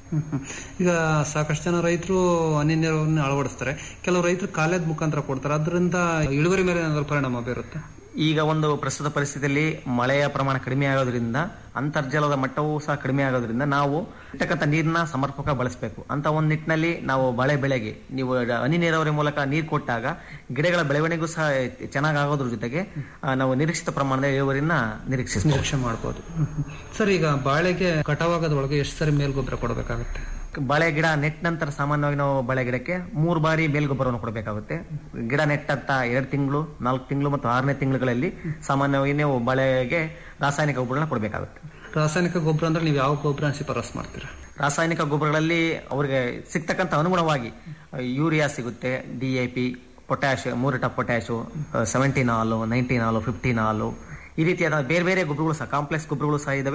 ಈಗ ಸಾಕಷ್ಟು ಜನ ರೈತರು ಹನಿ ನೀರಾವರಿನ ಅಳವಡಿಸ್ತಾರೆ ಕೆಲವು ರೈತರು ಕಾಲೇಜ್ ಮುಖಾಂತರ ಕೊಡ್ತಾರೆ ಅದರಿಂದ ಇಳುವರಿ ಮೇಲೆ ಏನಾದ್ರು ಪರಿಣಾಮ ಬೀರುತ್ತೆ ಈಗ ಒಂದು ಪ್ರಸ್ತುತ ಪರಿಸ್ಥಿತಿಯಲ್ಲಿ ಮಳೆಯ ಪ್ರಮಾಣ ಕಡಿಮೆ ಆಗೋದ್ರಿಂದ ಅಂತರ್ಜಲದ ಮಟ್ಟವೂ ಸಹ ಕಡಿಮೆ ಆಗೋದ್ರಿಂದ ನಾವು ಇರ್ತಕ್ಕಂಥ ನೀರನ್ನ ಸಮರ್ಪಕ ಬಳಸಬೇಕು ಅಂತ ಒಂದು ನಿಟ್ಟಿನಲ್ಲಿ ನಾವು ಬಾಳೆ ಬೆಳೆಗೆ ನೀವು ಹನಿ ನೀರಾವರಿ ಮೂಲಕ ನೀರು ಕೊಟ್ಟಾಗ ಗಿಡಗಳ ಬೆಳವಣಿಗೆಗೂ ಸಹ ಚೆನ್ನಾಗಿ ಆಗೋದ್ರ ಜೊತೆಗೆ ಆ, ನಾವು ನಿರೀಕ್ಷಿತ ಪ್ರಮಾಣದ ಇಳುವರಿನ ನಿರೀಕ್ಷಿಸಬಹುದು ನಿರೀಕ್ಷೆ ಮಾಡ್ಬೋದು ಸರ್ ಈಗ ಬಾಳೆಗೆ ಕಟಾವಾಗದೊಳಗೆ ಎಷ್ಟು ಸರಿ ಮೇಲ್ಗೊಬ್ಬರ ಕೊಡಬೇಕಾಗುತ್ತೆ ಬಾಳೆ ಗಿಡ ನೆಟ್ ನಂತರ ಸಾಮಾನ್ಯವಾಗಿ ನಾವು ಬಾಳೆ ಗಿಡಕ್ಕೆ ಮೂರು ಬಾರಿ ಮೇಲ್ಗೊಬ್ಬರವನ್ನು ಕೊಡಬೇಕಾಗುತ್ತೆ ಗಿಡ ನೆಟ್ಟಂತ ಎರಡು ತಿಂಗಳು ನಾಲ್ಕು ತಿಂಗಳು ಮತ್ತು ಆರನೇ ತಿಂಗಳುಗಳಲ್ಲಿ ಸಾಮಾನ್ಯವಾಗಿ ನೀವು ಬಾಳೆಗೆ ರಾಸಾಯನಿಕ ಗೊಬ್ಬರನ ಕೊಡಬೇಕಾಗುತ್ತೆ ರಾಸಾಯನಿಕ ಗೊಬ್ಬರ ಅಂದ್ರೆ ನೀವು ಯಾವ ಗೊಬ್ಬರ ಶಿಫಾರಸ್ ಮಾಡ್ತೀರಾ ರಾಸಾಯನಿಕ ಗೊಬ್ಬರಗಳಲ್ಲಿ ಅವರಿಗೆ ಸಿಗ್ತಕ್ಕಂಥ ಅನುಗುಣವಾಗಿ ಯೂರಿಯಾ ಸಿಗುತ್ತೆ D A P potash muriate potash seventeen all nineteen all fifteen all ಈ ರೀತಿಯಾದ ಬೇರೆ ಬೇರೆ ಗೊಬ್ಬರಗಳು ಸಹ ಕಾಂಪ್ಲೆಕ್ಸ್ ಗೊಬ್ಬರಗಳು ಸಹ ಇದಾವೆ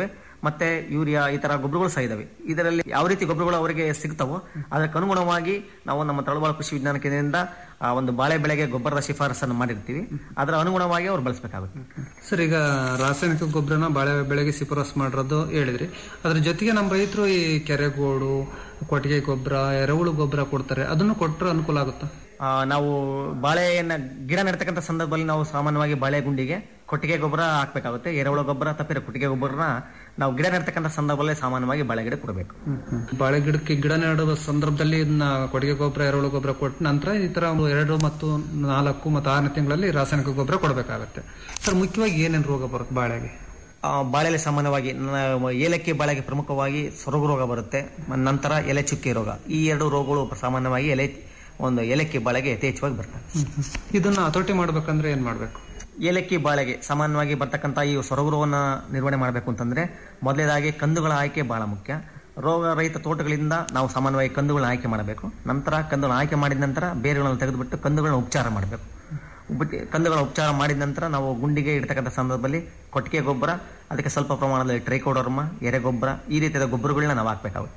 ಮತ್ತೆ ಯೂರಿಯಾ ಈ ತರ ಗೊಬ್ಬರಗಳು ಸಹ ಇದಾವೆ ಇದರಲ್ಲಿ ಯಾವ ರೀತಿ ಗೊಬ್ಬರಗಳು ಅವರಿಗೆ ಸಿಗ್ತಾವೋ ಅದಕ್ಕೆ ಅನುಗುಣವಾಗಿ ನಾವು ನಮ್ಮ ತಳವಾಳ ಕೃಷಿ ವಿಜ್ಞಾನ ಕೇಂದ್ರದಿಂದ ಆ ಒಂದು ಬಾಳೆ ಬೆಳೆಗೆ ಗೊಬ್ಬರದ ಶಿಫಾರಸನ್ನು ಮಾಡಿರ್ತೀವಿ ಅದರ ಅನುಗುಣವಾಗಿ ಅವ್ರು ಬಳಸಬೇಕಾಗುತ್ತೆ ಸರ್ ಈಗ ರಾಸಾಯನಿಕ ಗೊಬ್ಬರನ ಬಾಳೆ ಬೆಳೆಗೆ ಶಿಫಾರಸ್ ಮಾಡಿರೋದು ಹೇಳಿದ್ರಿ ಅದ್ರ ಜೊತೆಗೆ ನಮ್ಮ ರೈತರು ಈ ಕೆರೆಗೋಡು ಕೊಟ್ಟಿಗೆ ಗೊಬ್ಬರ ಎರೆಹುಳು ಗೊಬ್ಬರ ಕೊಡ್ತಾರೆ ಅದನ್ನು ಕೊಟ್ಟರೆ ಅನುಕೂಲ ಆಗುತ್ತಾ ಆ, ನಾವು ಬಾಳೆಯನ್ನ ಗಿಡ ನೆಡ್ತಕ್ಕಂಥ ಸಂದರ್ಭದಲ್ಲಿ ನಾವು ಸಾಮಾನ್ಯವಾಗಿ ಬಾಳೆ ಗುಂಡಿಗೆ ಕೊಟ್ಟಿಗೆ ಗೊಬ್ಬರ ಹಾಕ್ಬೇಕಾಗುತ್ತೆ ಎರೆಹುಳ ಗೊಬ್ಬರ ತಪ್ಪಿರೋ ಕೊಟ್ಟಿಗೆ ಗೊಬ್ಬರನ ನಾವು ಗಿಡ ನೆಡ್ತಕ್ಕಂಥ ಸಂದರ್ಭದಲ್ಲಿ ಸಾಮಾನ್ಯವಾಗಿ ಬಾಳೆ ಗಿಡ ಕೊಡಬೇಕು ಬಾಳೆ ಗಿಡಕ್ಕೆ ಗಿಡ ನೆಡುವ ಸಂದರ್ಭದಲ್ಲಿ ಇದನ್ನ ಕೊಟ್ಟಿಗೆ ಗೊಬ್ಬರ ಎರೆಹುಳು ಗೊಬ್ಬರ ಕೊಟ್ಟ ನಂತರ ಈ ತರ ಒಂದು ಎರಡು ಮತ್ತು ನಾಲ್ಕು ಮತ್ತು ಆರನೇ ತಿಂಗಳಲ್ಲಿ ರಾಸಾಯನಿಕ ಗೊಬ್ಬರ ಕೊಡಬೇಕಾಗುತ್ತೆ ಸರ್ ಮುಖ್ಯವಾಗಿ ಏನೇನು ರೋಗ ಬರುತ್ತೆ ಬಾಳೆಗೆ ಆ, ಬಾಳೆಲೆ ಸಾಮಾನ್ಯವಾಗಿ ನ- ಏಲಕ್ಕಿ ಬಾಳೆಗೆ ಪ್ರಮುಖವಾಗಿ ಸೊರಗು ರೋಗ ಬರುತ್ತೆ ಮ- ನಂತರ ಎಲೆ ಚುಕ್ಕಿ ರೋಗ ಈ ಎರಡು ರೋಗಗಳು ಸಾಮಾನ್ಯವಾಗಿ ಎಲೆ ಒಂದು ಏಲಕ್ಕಿ ಬಾಳೆಗೆ ಯಥೇಚ್ಛವಾಗಿ ಬರ್ತವೆ ಇದನ್ನ ಹತೋಟಿ ಮಾಡ್ಬೇಕಂದ್ರೆ ಏನ್ ಮಾಡ್ಬೇಕು ಏಲಕ್ಕಿ ಬಾಳೆಗೆ ಸಾಮಾನ್ಯವಾಗಿ ಬರ್ತಕ್ಕಂಥ ಈ ಸೊರಗು ರೋಗವನ್ನು ನಿರ್ವಹಣೆ ಮಾಡಬೇಕು ಅಂತಂದ್ರೆ ಮೊದಲನೇದಾಗಿ ಕಂದುಗಳ ಆಯ್ಕೆ ಬಹಳ ಮುಖ್ಯ ರೋಗ ರಹಿತ ತೋಟಗಳಿಂದ ನಾವು ಸಾಮಾನ್ಯವಾಗಿ ಕಂದುಗಳನ್ನ ಆಯ್ಕೆ ಮಾಡಬೇಕು ನಂತರ ಕಂದುಗಳನ್ನ ಆಯ್ಕೆ ಮಾಡಿದ ನಂತರ ಬೇರುಗಳನ್ನು ತೆಗೆದುಬಿಟ್ಟು ಕಂದುಗಳನ್ನ ಉಪಚಾರ ಮಾಡಬೇಕು ಉಪ್ಪಿಟ್ಟು ಕಂದುಗಳ ಉಪಚಾರ ಮಾಡಿದ ನಂತರ ನಾವು ಗುಂಡಿಗೆ ಇಡ್ತಕ್ಕಂಥ ಸಂದರ್ಭದಲ್ಲಿ ಕೊಟ್ಟಿಗೆ ಗೊಬ್ಬರ ಅದಕ್ಕೆ ಸ್ವಲ್ಪ ಪ್ರಮಾಣದಲ್ಲಿ ಟ್ರೈಕೋಡರ್ಮ ಎರೆಗೊಬ್ಬರ ಈ ರೀತಿಯ ಗೊಬ್ಬರಗಳನ್ನ ನಾವು ಹಾಕಬೇಕಾಗುತ್ತೆ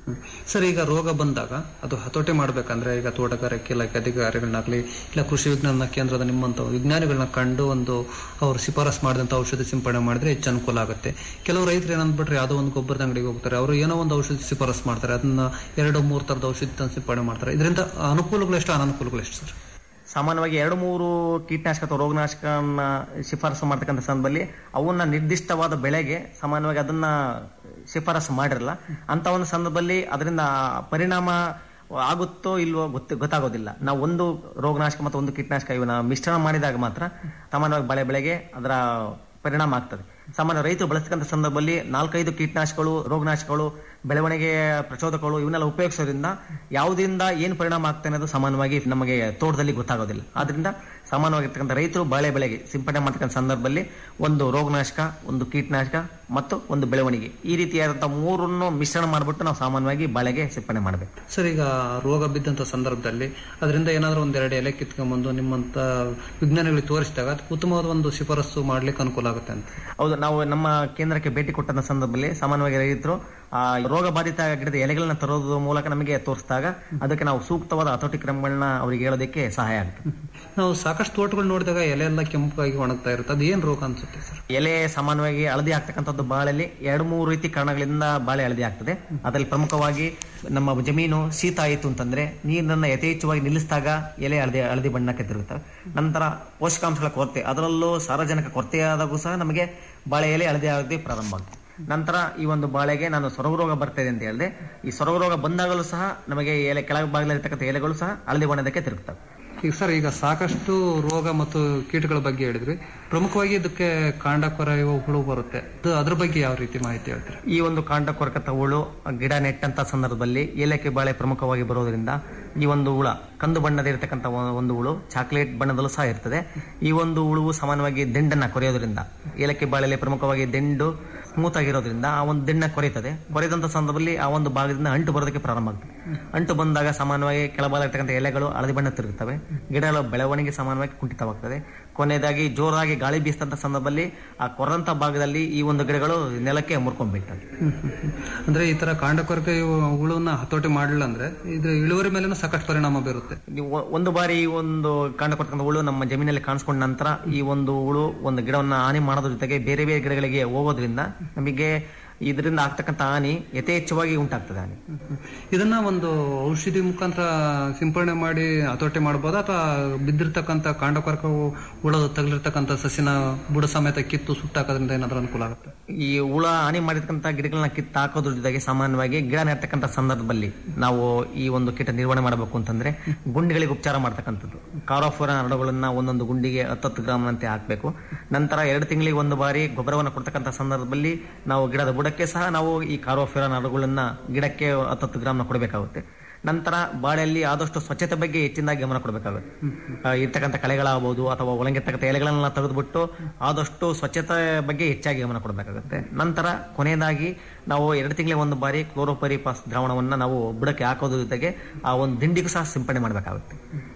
ಸರ್ ಈಗ ರೋಗ ಬಂದಾಗ ಅದು ಹತೋಟಿ ಮಾಡ್ಬೇಕಂದ್ರೆ ಈಗ ತೋಟಗಾರಿಕೆ ಇಲಾಖೆ ಅಧಿಕಾರಿಗಳನ್ನಾಗ್ಲಿ ಇಲ್ಲ ಕೃಷಿ ವಿಜ್ಞಾನ ಕೇಂದ್ರದ ನಿಮ್ಮಂತ ವಿಜ್ಞಾನಿಗಳನ್ನ ಕಂಡು ಒಂದು ಅವ್ರು ಶಿಫಾರಸ್ ಮಾಡಿದಂತ ಔಷಧಿ ಸಿಂಪಡಣೆ ಮಾಡಿದ್ರೆ ಹೆಚ್ಚು ಅನುಕೂಲ ಆಗುತ್ತೆ ಕೆಲವು ರೈತರು ಏನಂದ್ಬಿಟ್ರೆ ಯಾವುದೋ ಒಂದು ಗೊಬ್ಬರದ ಅಂಗಡಿಗೆ ಹೋಗ್ತಾರೆ ಅವರು ಏನೋ ಒಂದು ಔಷಧಿ ಶಿಫಾರಸ್ ಮಾಡ್ತಾರೆ ಅದನ್ನ ಎರಡು ಮೂರು ತರದ ಔಷಧಿ ತಂದು ಸಿಂಪಡಣೆ ಮಾಡ್ತಾರೆ ಇದರಿಂದ ಅನುಕೂಲಗಳು ಎಷ್ಟು ಅನಾನುಕೂಲಗಳು ಎಷ್ಟು ಸರ್ ಸಾಮಾನ್ಯವಾಗಿ ಎರಡು ಮೂರು ಕೀಟನಾಶಕ ಅಥವಾ ರೋಗನಾಶಕನ ಶಿಫಾರಸು ಮಾಡ್ತಕ್ಕಂಥ ಸಂದರ್ಭದಲ್ಲಿ ಅವನ್ನ ನಿರ್ದಿಷ್ಟವಾದ ಬೆಳೆಗೆ ಸಾಮಾನ್ಯವಾಗಿ ಅದನ್ನ ಶಿಫಾರಸು ಮಾಡಿರಲ್ಲ ಅಂತ ಒಂದು ಸಂದರ್ಭದಲ್ಲಿ ಅದರಿಂದ ಪರಿಣಾಮ ಆಗುತ್ತೋ ಇಲ್ವೋ ಗೊತ್ತ ಗೊತ್ತಾಗೋದಿಲ್ಲ ನಾವು ಒಂದು ರೋಗನಾಶಕ ಮತ್ತು ಒಂದು ಕೀಟನಾಶಕ ಇವನ್ನ ಮಿಶ್ರಣ ಮಾಡಿದಾಗ ಮಾತ್ರ ಸಾಮಾನ್ಯವಾಗಿ ಬೆಳೆ ಬೆಳೆಗೆ ಅದರ ಪರಿಣಾಮ ಆಗ್ತದೆ ಸಾಮಾನ್ಯ ರೈತರು ಬಳಸ್ತಕ್ಕಂಥ ಸಂದರ್ಭದಲ್ಲಿ ನಾಲ್ಕೈದು ಕೀಟನಾಶಕಗಳು ರೋಗನಾಶಕಗಳು ಬೆಳವಣಿಗೆ ಪ್ರಚೋದಕಗಳು ಇವನ್ನೆಲ್ಲ ಉಪಯೋಗಿಸೋದ್ರಿಂದ ಯಾವುದರಿಂದ ಏನು ಪರಿಣಾಮ ಆಗ್ತಾ ಅನ್ನೋದು ಸಾಮಾನ್ಯವಾಗಿ ನಮಗೆ ತೋಟದಲ್ಲಿ ಗೊತ್ತಾಗೋದಿಲ್ಲ ಆದ್ರಿಂದ ಸಾಮಾನ್ಯವಾಗಿರ್ತಕ್ಕಂಥ ರೈತರು ಬಾಳೆ ಬೆಳೆಗೆ ಸಿಂಪಡಣೆ ಮಾಡ್ತಕ್ಕಂಥ ಸಂದರ್ಭದಲ್ಲಿ ಒಂದು ರೋಗನಾಶಕ ಒಂದು ಕೀಟನಾಶಕ ಮತ್ತು ಒಂದು ಬೆಳವಣಿಗೆ ಈ ರೀತಿಯಾದಂತಹ ಮೂರನ್ನು ಮಿಶ್ರಣ ಮಾಡಿಬಿಟ್ಟು ನಾವು ಸಾಮಾನ್ಯವಾಗಿ ಬಾಳೆಗೆ ಸಿಂಪಡಣೆ ಮಾಡಬೇಕು ಸರ್ ಈಗ ರೋಗ ಬಿದ್ದಂತ ಸಂದರ್ಭದಲ್ಲಿ ಅದರಿಂದ ಏನಾದ್ರೂ ಒಂದೆರಡು ಎಲೆ ಕಿತ್ಕೊಂಡ್ಬಂದು ನಿಮ್ಮಂತ ವಿಜ್ಞಾನಿಗಳಿಗೆ ತೋರಿಸಿದಾಗ ಅದಕ್ಕೆ ಉತ್ತಮವಾದ ಒಂದು ಶಿಫಾರಸು ಮಾಡ್ಲಿಕ್ಕೆ ಅನುಕೂಲ ಆಗುತ್ತೆ ಅಂತ ಹೌದು ನಾವು ನಮ್ಮ ಕೇಂದ್ರಕ್ಕೆ ಭೇಟಿ ಕೊಟ್ಟಂತ ಸಂದರ್ಭದಲ್ಲಿ ಸಾಮಾನ್ಯವಾಗಿ ರೈತರು ಆ ರೋಗ ಬಾಧಿತ ಗಿಡದ ಎಲೆಗಳನ್ನ ತರೋದ್ರ ಮೂಲಕ ನಮಗೆ ತೋರಿಸಿದಾಗ ಅದಕ್ಕೆ ನಾವು ಸೂಕ್ತವಾದ ಹತೋಟಿ ಕ್ರಮಗಳನ್ನ ಅವರಿಗೆ ಹೇಳೋದಕ್ಕೆ ಸಹಾಯ ಆಗುತ್ತೆ ನಾವು ಸಾಕಷ್ಟು ತೋಟಗಳು ನೋಡಿದಾಗ ಎಲೆ ಎಲ್ಲ ಕೆಂಪಾಗಿ ಒಣಗ್ತಾ ಇರುತ್ತೆ ಅದು ಏನ್ ರೋಗ ಅನ್ಸುತ್ತೆ ಸರ್ ಎಲೆ ಸಾಮಾನ್ಯವಾಗಿ ಹಳದಿ ಆಗ್ತಕ್ಕಂಥದ್ದು ಬಾಳೆಲಿ ಎರಡು ಮೂರು ರೀತಿ ಕಾರಣಗಳಿಂದ ಬಾಳೆ ಹಳದಿ ಆಗ್ತದೆ ಅದರಲ್ಲಿ ಪ್ರಮುಖವಾಗಿ ನಮ್ಮ ಜಮೀನು ಶೀತ ಆಯಿತು ಅಂತಂದ್ರೆ ನೀರನ್ನ ಯಥೇಚ್ಛವಾಗಿ ನಿಲ್ಲಿಸಿದಾಗ ಎಲೆ ಹಳದಿ ಹಳದಿ ಬಣ್ಣಕ್ಕೆ ತಿರುಗುತ್ತವೆ ನಂತರ ಪೋಷಕಾಂಶಗಳ ಕೊರತೆ ಅದರಲ್ಲೂ ಸಾರಜನಕ ಕೊರತೆಯಾದಾಗೂ ಸಹ ನಮಗೆ ಬಾಳೆ ಎಲೆ ಹಳದಿ ಆಗದೆ ಪ್ರಾರಂಭ ಆಗುತ್ತೆ ನಂತರ ಈ ಒಂದು ಬಾಳೆಗೆ ನಾನು ಸೊರಗು ರೋಗ ಬರ್ತಾ ಇದೆ ಅಂತ ಹೇಳಿದೆ ಈ ಸೊರಗು ರೋಗ ಬಂದಾಗಲೂ ಸಹ ನಮಗೆ ಎಲೆ ಕೆಳಗೆ ಭಾಗದಲ್ಲಿರ್ತಕ್ಕಂಥ ಎಲೆಗಳು ಸಹ ಹಳದಿ ಬಣ್ಣದಕ್ಕೆ ತಿರುಗುತ್ತವೆ ಈಗ ಸರ್ ಈಗ ಸಾಕಷ್ಟು ರೋಗ ಮತ್ತು ಕೀಟಗಳ ಬಗ್ಗೆ ಹೇಳಿದ್ರಿ ಪ್ರಮುಖವಾಗಿ ಇದಕ್ಕೆ ಕಾಂಡ ಕೊರೆಯುವ ಹುಳು ಬರುತ್ತೆ ಅದು ಅದ್ರ ಬಗ್ಗೆ ಯಾವ ರೀತಿ ಮಾಹಿತಿ ಹೇಳ್ತೀರಿ ಈ ಒಂದು ಕಾಂಡ ಕೊರಕತ ಹುಳು ಗಿಡ ನೆಟ್ಟಂತ ಸಂದರ್ಭದಲ್ಲಿ ಏಲಕ್ಕಿ ಬಾಳೆ ಪ್ರಮುಖವಾಗಿ ಬರೋದ್ರಿಂದ ಈ ಒಂದು ಹುಳ ಕಂದು ಬಣ್ಣದ ಇರತಕ್ಕಂಥ ಒಂದು ಹುಳು ಚಾಕ್ಲೇಟ್ ಬಣ್ಣದಲ್ಲೂ ಸಹ ಇರ್ತದೆ ಈ ಒಂದು ಹುಳುವು ಸಾಮಾನ್ಯವಾಗಿ ದಿಂಡನ್ನ ಕೊರೆಯೋದ್ರಿಂದ ಏಲಕ್ಕಿ ಬಾಳೆಯಲ್ಲಿ ಪ್ರಮುಖವಾಗಿ ದಿಂಡು ಸ್ಮೂತ್ ಆಗಿರೋದ್ರಿಂದ ಆ ಒಂದು ದಿಂಡ ಕೊರೆಯುತ್ತದೆ ಕೊರೆದಂತ ಸಂದರ್ಭದಲ್ಲಿ ಆ ಒಂದು ಭಾಗದಿಂದ ಅಂಟು ಬರೋದಕ್ಕೆ ಪ್ರಾರಂಭ ಆಗ್ತದೆ ಅಂಟು ಬಂದಾಗ ಸಾಮಾನ್ಯವಾಗಿ ಕೆಳಭಾಗತಕ್ಕಂಥ ಎಲೆಗಳು ಹಳದಿ ಬಣ್ಣ ತಿರುಗುತ್ತವೆ ಗಿಡಗಳ ಬೆಳವಣಿಗೆ ಸಾಮಾನ್ಯವಾಗಿ ಕುಂಠಿತವಾಗ್ತದೆ ಕೊನೆಯದಾಗಿ ಜೋರಾಗಿ ಗಾಳಿ ಬೀಸಿದಂತ ಸಂದರ್ಭದಲ್ಲಿ ಆ ಕೊರಂತ ಭಾಗದಲ್ಲಿ ಈ ಒಂದು ಗಿಡಗಳು ನೆಲಕ್ಕೆ ಮುರ್ಕೊಂಡ್ಬಿಡ್ತವೆ ಅಂದ್ರೆ ಈ ತರ ಕಾಂಡ ಕೊರಕೆಯುವ ಹುಳುವನ್ನ ಹತೋಟಿ ಮಾಡಲಿಲ್ಲ ಅಂದ್ರೆ ಇದು ಇಳುವರಿ ಮೇಲೆನೂ ಸಾಕಷ್ಟು ಪರಿಣಾಮ ಬೀರುತ್ತೆ ನೀವು ಒ- ಒಂದು ಬಾರಿ ಈ ಒಂದು ಕಾಂಡ ಕೊಡ್ತಕ್ಕಂಥ ಹುಳು ನಮ್ಮ ಜಮೀನಲ್ಲಿ ಕಾಣಿಸ್ಕೊಂಡ ನಂತರ ಈ ಒಂದು ಹುಳು ಒಂದು ಗಿಡವನ್ನ ಹಾನಿ ಮಾಡೋದ್ರ ಜೊತೆಗೆ ಬೇರೆ ಬೇರೆ ಗಿಡಗಳಿಗೆ ಹೋಗೋದ್ರಿಂದ ನಮಗೆ ಇದರಿಂದ ಆಗ್ತಕ್ಕಂಥ ಹಾನಿ ಯಥೇಚ್ಛವಾಗಿ ಉಂಟಾಗ್ತದೆ ಹಾನಿ ಇದನ್ನ ಒಂದು ಔಷಧಿ ಮುಖಾಂತರ ಸಿಂಪಡಣೆ ಮಾಡಿ ಹತೋಟಿ ಮಾಡಬಹುದಾ ಅಥವಾ ಬಿದ್ದಿರ್ತಕ್ಕಂಥ ಕಾಂಡ ಕೊರಕ ಹುಳ ತಗಲಿರ್ತಕ್ಕಂಥ ಸಸಿನ ಬುಡ ಸಮೇತ ಕಿತ್ತು ಸುಟ್ಟಾಕೋದ್ರಿಂದ ಏನಾದ್ರೂ ಅನುಕೂಲ ಆಗುತ್ತೆ ಈ ಹುಳ ಹಾನಿ ಮಾಡಿರ್ತಕ್ಕಂಥ ಗಿಡಗಳನ್ನ ಕಿತ್ತು ಹಾಕೋದ್ರ ಜೊತೆಗೆ ಸಾಮಾನ್ಯವಾಗಿ ಗಿಡ ನೆಡ್ತಕ್ಕಂಥ ಸಂದರ್ಭದಲ್ಲಿ ನಾವು ಈ ಒಂದು ಕೀಟ ನಿರ್ವಹಣೆ ಮಾಡಬೇಕು ಅಂತಂದ್ರೆ ಗುಂಡಿಗಳಿಗೆ ಉಪಚಾರ ಮಾಡ್ತಕ್ಕಂಥದ್ದು ಕಾರೋಫೋರ ಹರಡುಗಳನ್ನ ಒಂದೊಂದು ಗುಂಡಿಗೆ ಹತ್ತತ್ತು ಗ್ರಾಮ್ನಂತೆ ಹಾಕಬೇಕು ನಂತರ ಎರಡು ತಿಂಗಳಿಗೆ ಒಂದು ಬಾರಿ ಗೊಬ್ಬರವನ್ನು ಕೊಡ್ತಕ್ಕಂಥ ಸಂದರ್ಭದಲ್ಲಿ ನಾವು ಗಿಡದ ಬುಡಕ್ಕೆ ಸಹ ನಾವು ಈ ಕಾರೋಫಿರ ನಡುಗಳನ್ನ ಗಿಡಕ್ಕೆ ಹತ್ತತ್ತು ಗ್ರಾಮ್ನ ಕೊಡಬೇಕಾಗುತ್ತೆ ನಂತರ ಬಾಳೆಯಲ್ಲಿ ಆದಷ್ಟು ಸ್ವಚ್ಛತೆ ಬಗ್ಗೆ ಹೆಚ್ಚಿನದಾಗಿ ಗಮನ ಕೊಡಬೇಕಾಗುತ್ತೆ ಆ, ಇರ್ತಕ್ಕಂಥ ಕಳೆಗಳಾಗಬಹುದು ಅಥವಾ ಒಳಗಿರ್ತಕ್ಕಂಥ ಎಲೆಗಳನ್ನ ತೆಗೆದುಬಿಟ್ಟು ಆದಷ್ಟು ಸ್ವಚ್ಛತೆ ಬಗ್ಗೆ ಹೆಚ್ಚಾಗಿ ಗಮನ ಕೊಡಬೇಕಾಗುತ್ತೆ ನಂತರ ಕೊನೆಯದಾಗಿ ನಾವು ಎರಡು ತಿಂಗಳಿಗೆ ಒಂದು ಬಾರಿ ಕ್ಲೋರೋಪರಿಪಾಸ್ ದ್ರಾವಣವನ್ನ ನಾವು ಬುಡಕ್ಕೆ ಹಾಕೋದ್ರ ಜೊತೆಗೆ ಆ ಒಂದು ದಿಂಡಿಗೂ ಸಹ ಸಿಂಪಡಣೆ ಮಾಡಬೇಕಾಗುತ್ತೆ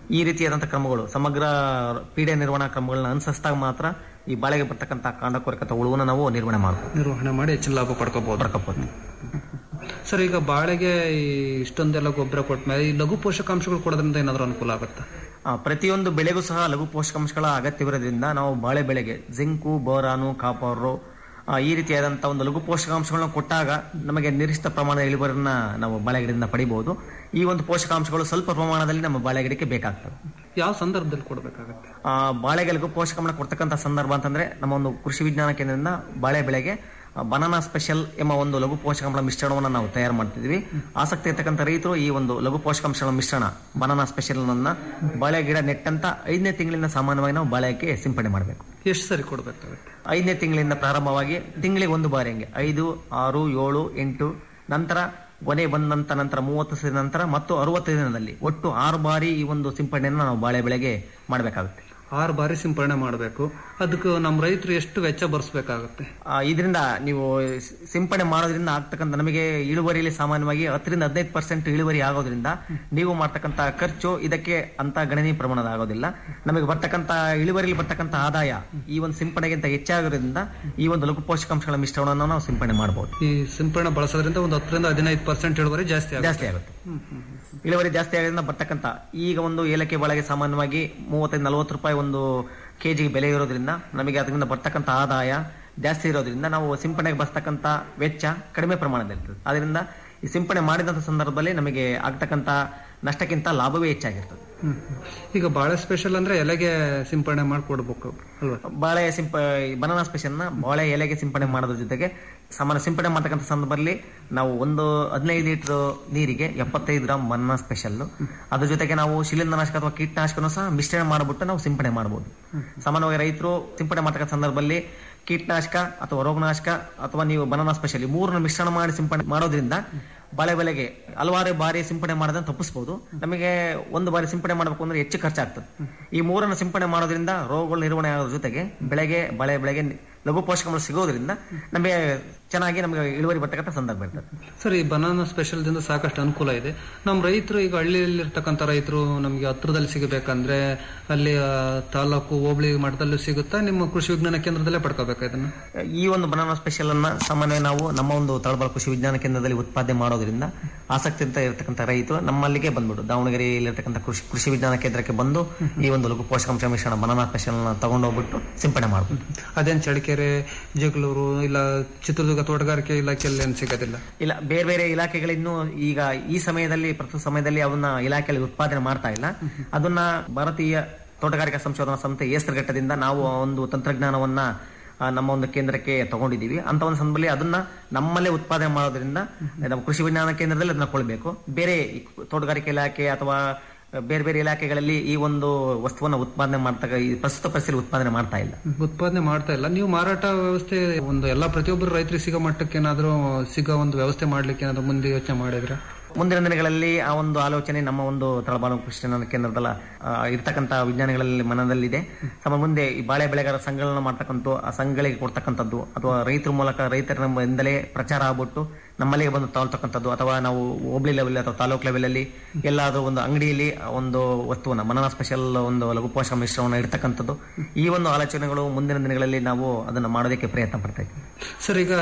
ಈ ರೀತಿಯಾದಂತಹ ಕ್ರಮಗಳು ಸಮಗ್ರ ಪೀಡೆ ನಿರ್ವಹಣಾ ಕ್ರಮಗಳನ್ನ ಅನುಸರಿಸಿದಾಗ ಮಾತ್ರ ಈ ಬಾಳೆಗೆ ಬರ್ತಕ್ಕಂಥ ಕಾಂಡ ಕೊರಕತ ಹುಳುವನ್ನ ನಾವು ನಿರ್ವಹಣೆ ಮಾಡಬಹುದು ನಿರ್ವಹಣೆ ಮಾಡಿ ಹೆಚ್ಚಿನ ಲಾಭ ಪಡ್ಕೋಬಹುದು ಪಡ್ಕೋಬಹುದು ಸರ್ ಈಗ ಬಾಳೆಗೆ ಈ ಇಷ್ಟೊಂದೆಲ್ಲ ಗೊಬ್ಬರ ಕೊಟ್ಟ ಮೇಲೆ ಈ ಲಘು ಪೋಷಕಾಂಶಗಳು ಕೊಡೋದ್ರಿಂದ ಏನಾದರೂ ಅನುಕೂಲ ಆಗುತ್ತಾ ಆ, ಪ್ರತಿಯೊಂದು ಬೆಳೆಗೂ ಸಹ ಲಘು ಪೋಷಕಾಂಶಗಳ ಅಗತ್ಯವಿರೋದ್ರಿಂದ ನಾವು ಬಾಳೆ ಬೆಳೆಗೆ ಜಿಂಕು ಬೋರಾನು ಕಾಪರು ಆ, ಈ ರೀತಿಯಾದಂತಹ ಒಂದು ಲಘು ಪೋಷಕಾಂಶಗಳನ್ನ ಕೊಟ್ಟಾಗ ನಮಗೆ ನಿರ್ದಿಷ್ಟ ಪ್ರಮಾಣದ ಇಳುವರಿಯನ್ನ ನಾವು ಬಾಳೆ ಗಿಡದಿಂದ ಪಡಿಬಹುದು ಈ ಒಂದು ಪೋಷಕಾಂಶಗಳು ಸ್ವಲ್ಪ ಪ್ರಮಾಣದಲ್ಲಿ ನಮ್ಮ ಬಾಳೆ ಗಿಡಕ್ಕೆ ಬೇಕಾಗ್ತವೆ ಯಾವ ಸಂದರ್ಭದಲ್ಲಿ ಕೊಡಬೇಕಾಗತ್ತೆ ಆ, ಬಾಳೆಗೆ ಲಘು ಪೋಷಕಾಂಶ ಕೊಡ್ತಕ್ಕಂಥ ಸಂದರ್ಭ ಅಂತಂದ್ರೆ ನಮ್ಮ ಒಂದು ಕೃಷಿ ವಿಜ್ಞಾನ ಕೇಂದ್ರದಿಂದ ಬಾಳೆ ಬೆಳೆಗೆ ಬನಾನಾ ಸ್ಪೆಷಲ್ ಎಂಬ ಒಂದು ಲಘು ಪೋಷಕಾಂಶಗಳ ಮಿಶ್ರಣವನ್ನು ನಾವು ತಯಾರು ಮಾಡ್ತಿದ್ವಿ ಆಸಕ್ತಿ ಇರ್ತಕ್ಕಂಥ ರೈತರು ಈ ಒಂದು ಲಘು ಪೋಷಕಾಂಶಗಳ ಮಿಶ್ರಣ ಬನಾನಾ ಸ್ಪೆಷಲ್ ಅನ್ನ ಬಾಳೆ ಗಿಡ ನೆಟ್ಟಂತ ಐದನೇ ತಿಂಗಳಿಂದ ಸಾಮಾನ್ಯವಾಗಿ ನಾವು ಬಾಳೆಗೆ ಸಿಂಪಡಣೆ ಮಾಡಬೇಕು ಎಷ್ಟು ಸರಿ ಕೊಡಬೇಕಾಗತ್ತೆ ಐದನೇ ತಿಂಗಳಿಂದ ಪ್ರಾರಂಭವಾಗಿ ತಿಂಗಳಿಗೆ ಒಂದು ಬಾರಿ ಹಂಗೆ ಐದು ಆರು ಏಳು ಎಂಟು ನಂತರ ಕೊನೆ ಬಂದಂತ ನಂತರ ಮೂವತ್ತು ದಿನ ನಂತರ ಮತ್ತು ಅರವತ್ತು ದಿನದಲ್ಲಿ ಒಟ್ಟು ಆರು ಬಾರಿ ಈ ಒಂದು ಸಿಂಪಡಣೆಯನ್ನು ನಾವು ಬಾಳೆ ಬೆಳೆಗೆ ಮಾಡಬೇಕಾಗುತ್ತೆ ಆರು ಬಾರಿ ಸಿಂಪರಣೆ ಮಾಡಬೇಕು ಅದಕ್ಕೆ ನಮ್ಮ ರೈತರು ಎಷ್ಟು ವೆಚ್ಚ ಭರಿಸಬೇಕಾಗತ್ತೆ ಇದರಿಂದ ನೀವು ಸ್- ಸಿಂಪಡಣೆ ಮಾಡೋದ್ರಿಂದ ಆಗ್ತಕ್ಕಂಥ ನಮಗೆ ಇಳುವರಿಯಲ್ಲಿ ಸಾಮಾನ್ಯವಾಗಿ ಹತ್ತರಿಂದ ಹದಿನೈದು ಪರ್ಸೆಂಟ್ ಇಳುವರಿ ಆಗೋದ್ರಿಂದ ನೀವು ಮಾಡ್ತಕ್ಕಂಥ ಖರ್ಚು ಇದಕ್ಕೆ ಅಂತ ಗಣನೀಯ ಪ್ರಮಾಣದ ಆಗೋದಿಲ್ಲ ನಮಗೆ ಬರ್ತಕ್ಕಂಥ ಇಳುವರಿಯಲ್ಲಿ ಬರ್ತಕ್ಕಂಥ ಆದಾಯ ಈ ಒಂದು ಸಿಂಪಡಣೆಗಿಂತ ಹೆಚ್ಚಾಗೋದ್ರಿಂದ ಈ ಒಂದು ಲಘು ಪೋಷಕಾಂಶಗಳ ಮಿಶ್ರಣವನ್ನು ನಾವು ಸಿಂಪಡಣೆ ಮಾಡಬಹುದು ಈ ಸಿಂಪರಣೆ ಬಳಸೋದ್ರಿಂದ ಒಂದು ಹತ್ತರಿಂದ ಹದಿನೈದು ಪರ್ಸೆಂಟ್ ಇಳುವರಿ ಜಾಸ್ತಿ ಆಗುತ್ತೆ ಜಾಸ್ತಿ ಆಗುತ್ತೆ ಇಳುವರಿ ಜಾಸ್ತಿ ಆಗೋದ್ರಿಂದ ಬರ್ತಕ್ಕಂಥ ಈಗ ಒಂದು ಏಲಕ್ಕಿ ಬಾಳೆಗೆ ಸಾಮಾನ್ಯವಾಗಿ ಮೂವತ್ತೈದು ನಲವತ್ತು ರೂಪಾಯಿ ಒಂದು ಕೆಜಿಗೆ ಬೆಲೆ ಇರೋದ್ರಿಂದ ನಮಗೆ ಅದರಿಂದ ಬರ್ತಕ್ಕಂಥ ಆದಾಯ ಜಾಸ್ತಿ ಇರೋದ್ರಿಂದ ನಾವು ಸಿಂಪಡಣೆಗೆ ಬರ್ತಕ್ಕಂಥ ವೆಚ್ಚ ಕಡಿಮೆ ಪ್ರಮಾಣದಲ್ಲಿರ್ತದೆ ಅದರಿಂದ ಈ ಸಿಂಪಡಣೆ ಮಾಡಿದಂಥ ಸಂದರ್ಭದಲ್ಲಿ ನಮಗೆ ಆಗ್ತಕ್ಕಂಥ ನಷ್ಟಕ್ಕಿಂತ ಲಾಭವೇ ಹೆಚ್ಚಾಗಿರ್ತದೆ ಹ್ಮ್. ಈಗ ಬಾಳೆ ಸ್ಪೆಷಲ್ ಅಂದ್ರೆ ಎಲೆಗೆ ಸಿಂಪರಣೆ ಮಾಡಿ ಕೊಡ್ಬೇಕು ಅಲ್ವಾ ಬಾಳೆ ಸಿಂಪ ಬನಾನಾ ಸ್ಪೆಷಲ್ನ ಬಾಳೆ ಎಲೆಗೆ ಸಿಂಪಡಣೆ ಮಾಡೋದ್ರ ಜೊತೆಗೆ ಸಾಮಾನ್ಯ ಸಿಂಪಡಣೆ ಮಾಡ್ತಕ್ಕಂಥ ಸಂದರ್ಭದಲ್ಲಿ ನಾವು ಒಂದು ಹದಿನೈದು ಲೀಟರ್ ನೀರಿಗೆ ಎಪ್ಪತ್ತೈದು ಗ್ರಾಮ್ ಬನಾನಾ ಸ್ಪೆಷಲ್ ಅದ್ರ ಜೊತೆಗೆ ನಾವು ಶಿಲೀಂಧ್ರನಾಶಕ ಅಥವಾ ಕೀಟನಾಶಕನೂ ಸಹ ಮಿಶ್ರಣ ಮಾಡಿಬಿಟ್ಟು ನಾವು ಸಿಂಪಡಣೆ ಮಾಡಬಹುದು ಸಾಮಾನ್ಯವಾಗಿ ರೈತರು ಸಿಂಪಡಣೆ ಮಾಡ್ತಕ್ಕಂಥ ಸಂದರ್ಭದಲ್ಲಿ ಕೀಟನಾಶಕ ಅಥವಾ ರೋಗನಾಶಕ ಅಥವಾ ನೀವು ಬನಾನಾ ಸ್ಪೆಷಲ್ ಈ ಮೂರನ್ನ ಮಿಶ್ರಣ ಮಾಡಿ ಸಿಂಪಡಣೆ ಮಾಡೋದ್ರಿಂದ ಬಾಳೆ ಬೆಳೆಗೆ ಹಲವಾರು ಬಾರಿ ಸಿಂಪಡಣೆ ಮಾಡೋದನ್ನ ತಪ್ಪಿಸಬಹುದು ನಮಗೆ ಒಂದು ಬಾರಿ ಸಿಂಪಡಣೆ ಮಾಡಬೇಕು ಅಂದ್ರೆ ಹೆಚ್ಚು ಖರ್ಚಾಗ್ತದೆ ಈ ಮೂರನ್ನು ಸಿಂಪಡಣೆ ಮಾಡೋದ್ರಿಂದ ರೋಗಗಳ ನಿರ್ವಹಣೆ ಆಗೋದ್ರ ಜೊತೆಗೆ ಬೆಳೆಗೆ ಬಾಳೆ ಬೆಳೆಗೆ ಲಘು ಪೋಷಕಾಂಶ ಸಿಗೋದ್ರಿಂದ ನಮಗೆ ಚೆನ್ನಾಗಿ ನಮಗೆ ಇಳುವರಿ ಬರ್ತಕ್ಕಂಥ ಸಂದರ್ಭ ಇರ್ತದೆ ಸರ್ ಈ ಬನಾನಾ ಸ್ಪೆಷಲ್ ದಿಂದ ಸಾಕಷ್ಟು ಅನುಕೂಲ ಇದೆ ನಮ್ಮ ರೈತರು ಈಗ ಹಳ್ಳಿಯಲ್ಲಿ ಇರ್ತಕ್ಕಂಥ ರೈತರು ನಮಗೆ ಹತ್ರದಲ್ಲಿ ಸಿಗಬೇಕಂದ್ರೆ ಅಲ್ಲಿ ಆ, ತಾಲೂಕು ಹೋಬಳಿ ಮಟ್ಟದಲ್ಲೂ ಸಿಗುತ್ತಾ ನಿಮ್ಮ ಕೃಷಿ ವಿಜ್ಞಾನ ಕೇಂದ್ರದಲ್ಲೇ ಪಡ್ಕೋಬೇಕಾ ಇದನ್ನ ಈ ಒಂದು ಬನಾನಾ ಸ್ಪೆಷಲ್ ಅನ್ನ ಸಾಮಾನ್ಯ ನಾವು ನಮ್ಮ ಒಂದು ತಳಬಾಳ ಕೃಷಿ ವಿಜ್ಞಾನ ಕೇಂದ್ರದಲ್ಲಿ ಉತ್ಪಾದನೆ ಮಾಡೋದ್ರಿಂದ ಆಸಕ್ತಿ ಅಂತ ಇರತಕ್ಕಂಥ ರೈತರು ನಮ್ಮಲ್ಲಿಗೆ ಬಂದ್ಬಿಟ್ಟು ದಾವಣಗೆರೆಯಲ್ಲಿರ್ತಕ್ಕಂಥ ಕೃಷಿ ಕೃಷಿ ವಿಜ್ಞಾನ ಕೇಂದ್ರಕ್ಕೆ ಬಂದು ಈ ಒಂದು ಲಘು ಪೋಷಕಾಂಶ ಮಿಶ್ರಣ ಬನಾನಾ ಸ್ಪೆಷಲ್ ನ ತಗೊಂಡೋಗ್ಬಿಟ್ಟು ಸಿಂಪಡಣೆ ಮಾಡ್ಬೋದು ಅದೇನ್ ಚಳ್ಳಕೆರೆ ಜಗಳೂರು ಇಲ್ಲ ಚಿತ್ರದುರ್ಗ ತೋಟಗಾರಿಕೆ ಇಲಾಖೆಯಲ್ಲಿ ಏನ್ ಸಿಗೋದಿಲ್ಲ ಇಲ್ಲ ಬೇರೆ ಬೇರೆ ಇಲಾಖೆಗಳಿನ್ನೂ ಈಗ ಈ ಸಮಯದಲ್ಲಿ ಪ್ರಸ್ತುತ ಸಮಯದಲ್ಲಿ ಅವನ್ನ ಇಲಾಖೆಯಲ್ಲಿ ಉತ್ಪಾದನೆ ಮಾಡ್ತಾ ಇಲ್ಲ ಅದನ್ನ ಭಾರತೀಯ ತೋಟಗಾರಿಕಾ ಸಂಶೋಧನಾ ಸಂಸ್ಥೆ ಏಸರ್ಘಟ್ಟದಿಂದ ನಾವು ಆ ಒಂದು ತಂತ್ರಜ್ಞಾನವನ್ನ ಆ, ನಮ್ಮ ಒಂದು ಕೇಂದ್ರಕ್ಕೆ ತಗೊಂಡಿದ್ದೀವಿ ಅಂತ ಒಂದು ಸಂದರ್ಭದಲ್ಲಿ ಅದನ್ನ ನಮ್ಮಲ್ಲೇ ಉತ್ಪಾದನೆ ಮಾಡೋದ್ರಿಂದ ನಮ್ಮ ಕೃಷಿ ವಿಜ್ಞಾನ ಕೇಂದ್ರದಲ್ಲಿ ಅದನ್ನ ಕೊಡಬೇಕು ಬೇರೆ ಈ ತೋಟಗಾರಿಕೆ ಇಲಾಖೆ ಅಥವಾ ಬೇರೆ ಬೇರೆ ಇಲಾಖೆಗಳಲ್ಲಿ ಈ ಒಂದು ವಸ್ತುವನ್ನ ಉತ್ಪಾದನೆ ಮಾಡ್ತಾ ಈ ಪ್ರಸ್ತುತ ಪರಿಸ್ಥಿತಿ ಉತ್ಪಾದನೆ ಮಾಡ್ತಾ ಇಲ್ಲ ಉತ್ಪಾದನೆ ಮಾಡ್ತಾ ಇಲ್ಲ ನೀವು ಮಾರಾಟ ವ್ಯವಸ್ಥೆ ಒಂದು ಎಲ್ಲಾ ಪ್ರತಿಯೊಬ್ಬರು ರೈತರಿಗೆ ಸಿಗೋ ಮಟ್ಟಕ್ಕೆ ಏನಾದ್ರು ಸಿಗೋ ಒಂದು ವ್ಯವಸ್ಥೆ ಮಾಡ್ಲಿಕ್ಕೆ ಏನಾದ್ರು ಮುಂದೆ ಯೋಚನೆ ಮಾಡಿದ್ರೆ ಮುಂದಿನ ದಿನಗಳಲ್ಲಿ ಆ ಒಂದು ಆಲೋಚನೆ ನಮ್ಮ ಒಂದು ತಳಬಾಳು ಕೃಷಿ ಕೇಂದ್ರದಲ್ಲ ಆ, ಇರ್ತಕ್ಕಂಥ ವಿಜ್ಞಾನಿಗಳಲ್ಲಿ ಮನದಲ್ಲಿದೆ ಸಮ ಮುಂದೆ ಈ ಬಾಳೆ ಬೆಳೆಗಾರರ ಸಂಘಗಳನ್ನ ಮಾಡ್ತಕ್ಕಂಥ ಆ ಸಂಘಗಳಿಗೆ ಕೊಡ್ತಕ್ಕಂಥದ್ದು ಅಥವಾ ರೈತರ ಮೂಲಕ ರೈತರಿಂದಲೇ ಪ್ರಚಾರ ಆಗ್ಬಿಟ್ಟು ನಮ್ಮಲ್ಲಿಗೆ ಬಂದು ತಾಳ್ತಕ್ಕಂಥದ್ದು ಅಥವಾ ನಾವು ಹೋಬಳಿ ಲೆವೆಲ್ ಅಥವಾ ತಾಲೂಕ್ ಲೆವೆಲ್ ಅಲ್ಲಿ ಎಲ್ಲಾದ್ರೂ ಒಂದು ಅಂಗಡಿಯಲ್ಲಿ ಆ ಒಂದು ವಸ್ತುವನ್ನ ಮನನ ಸ್ಪೆಷಲ್ ಒಂದು ಲಘು ಪೋಷಕ ಮಿಶ್ರಣವನ್ನು ಇಡ್ತಕ್ಕಂಥದ್ದು ಈ ಒಂದು ಆಲೋಚನೆಗಳು ಮುಂದಿನ ದಿನಗಳಲ್ಲಿ ನಾವು ಅದನ್ನ ಮಾಡೋದಕ್ಕೆ ಪ್ರಯತ್ನ ಪಡ್ತಾ ಇದ್ದೀವಿ ಸರ್ ಈಗ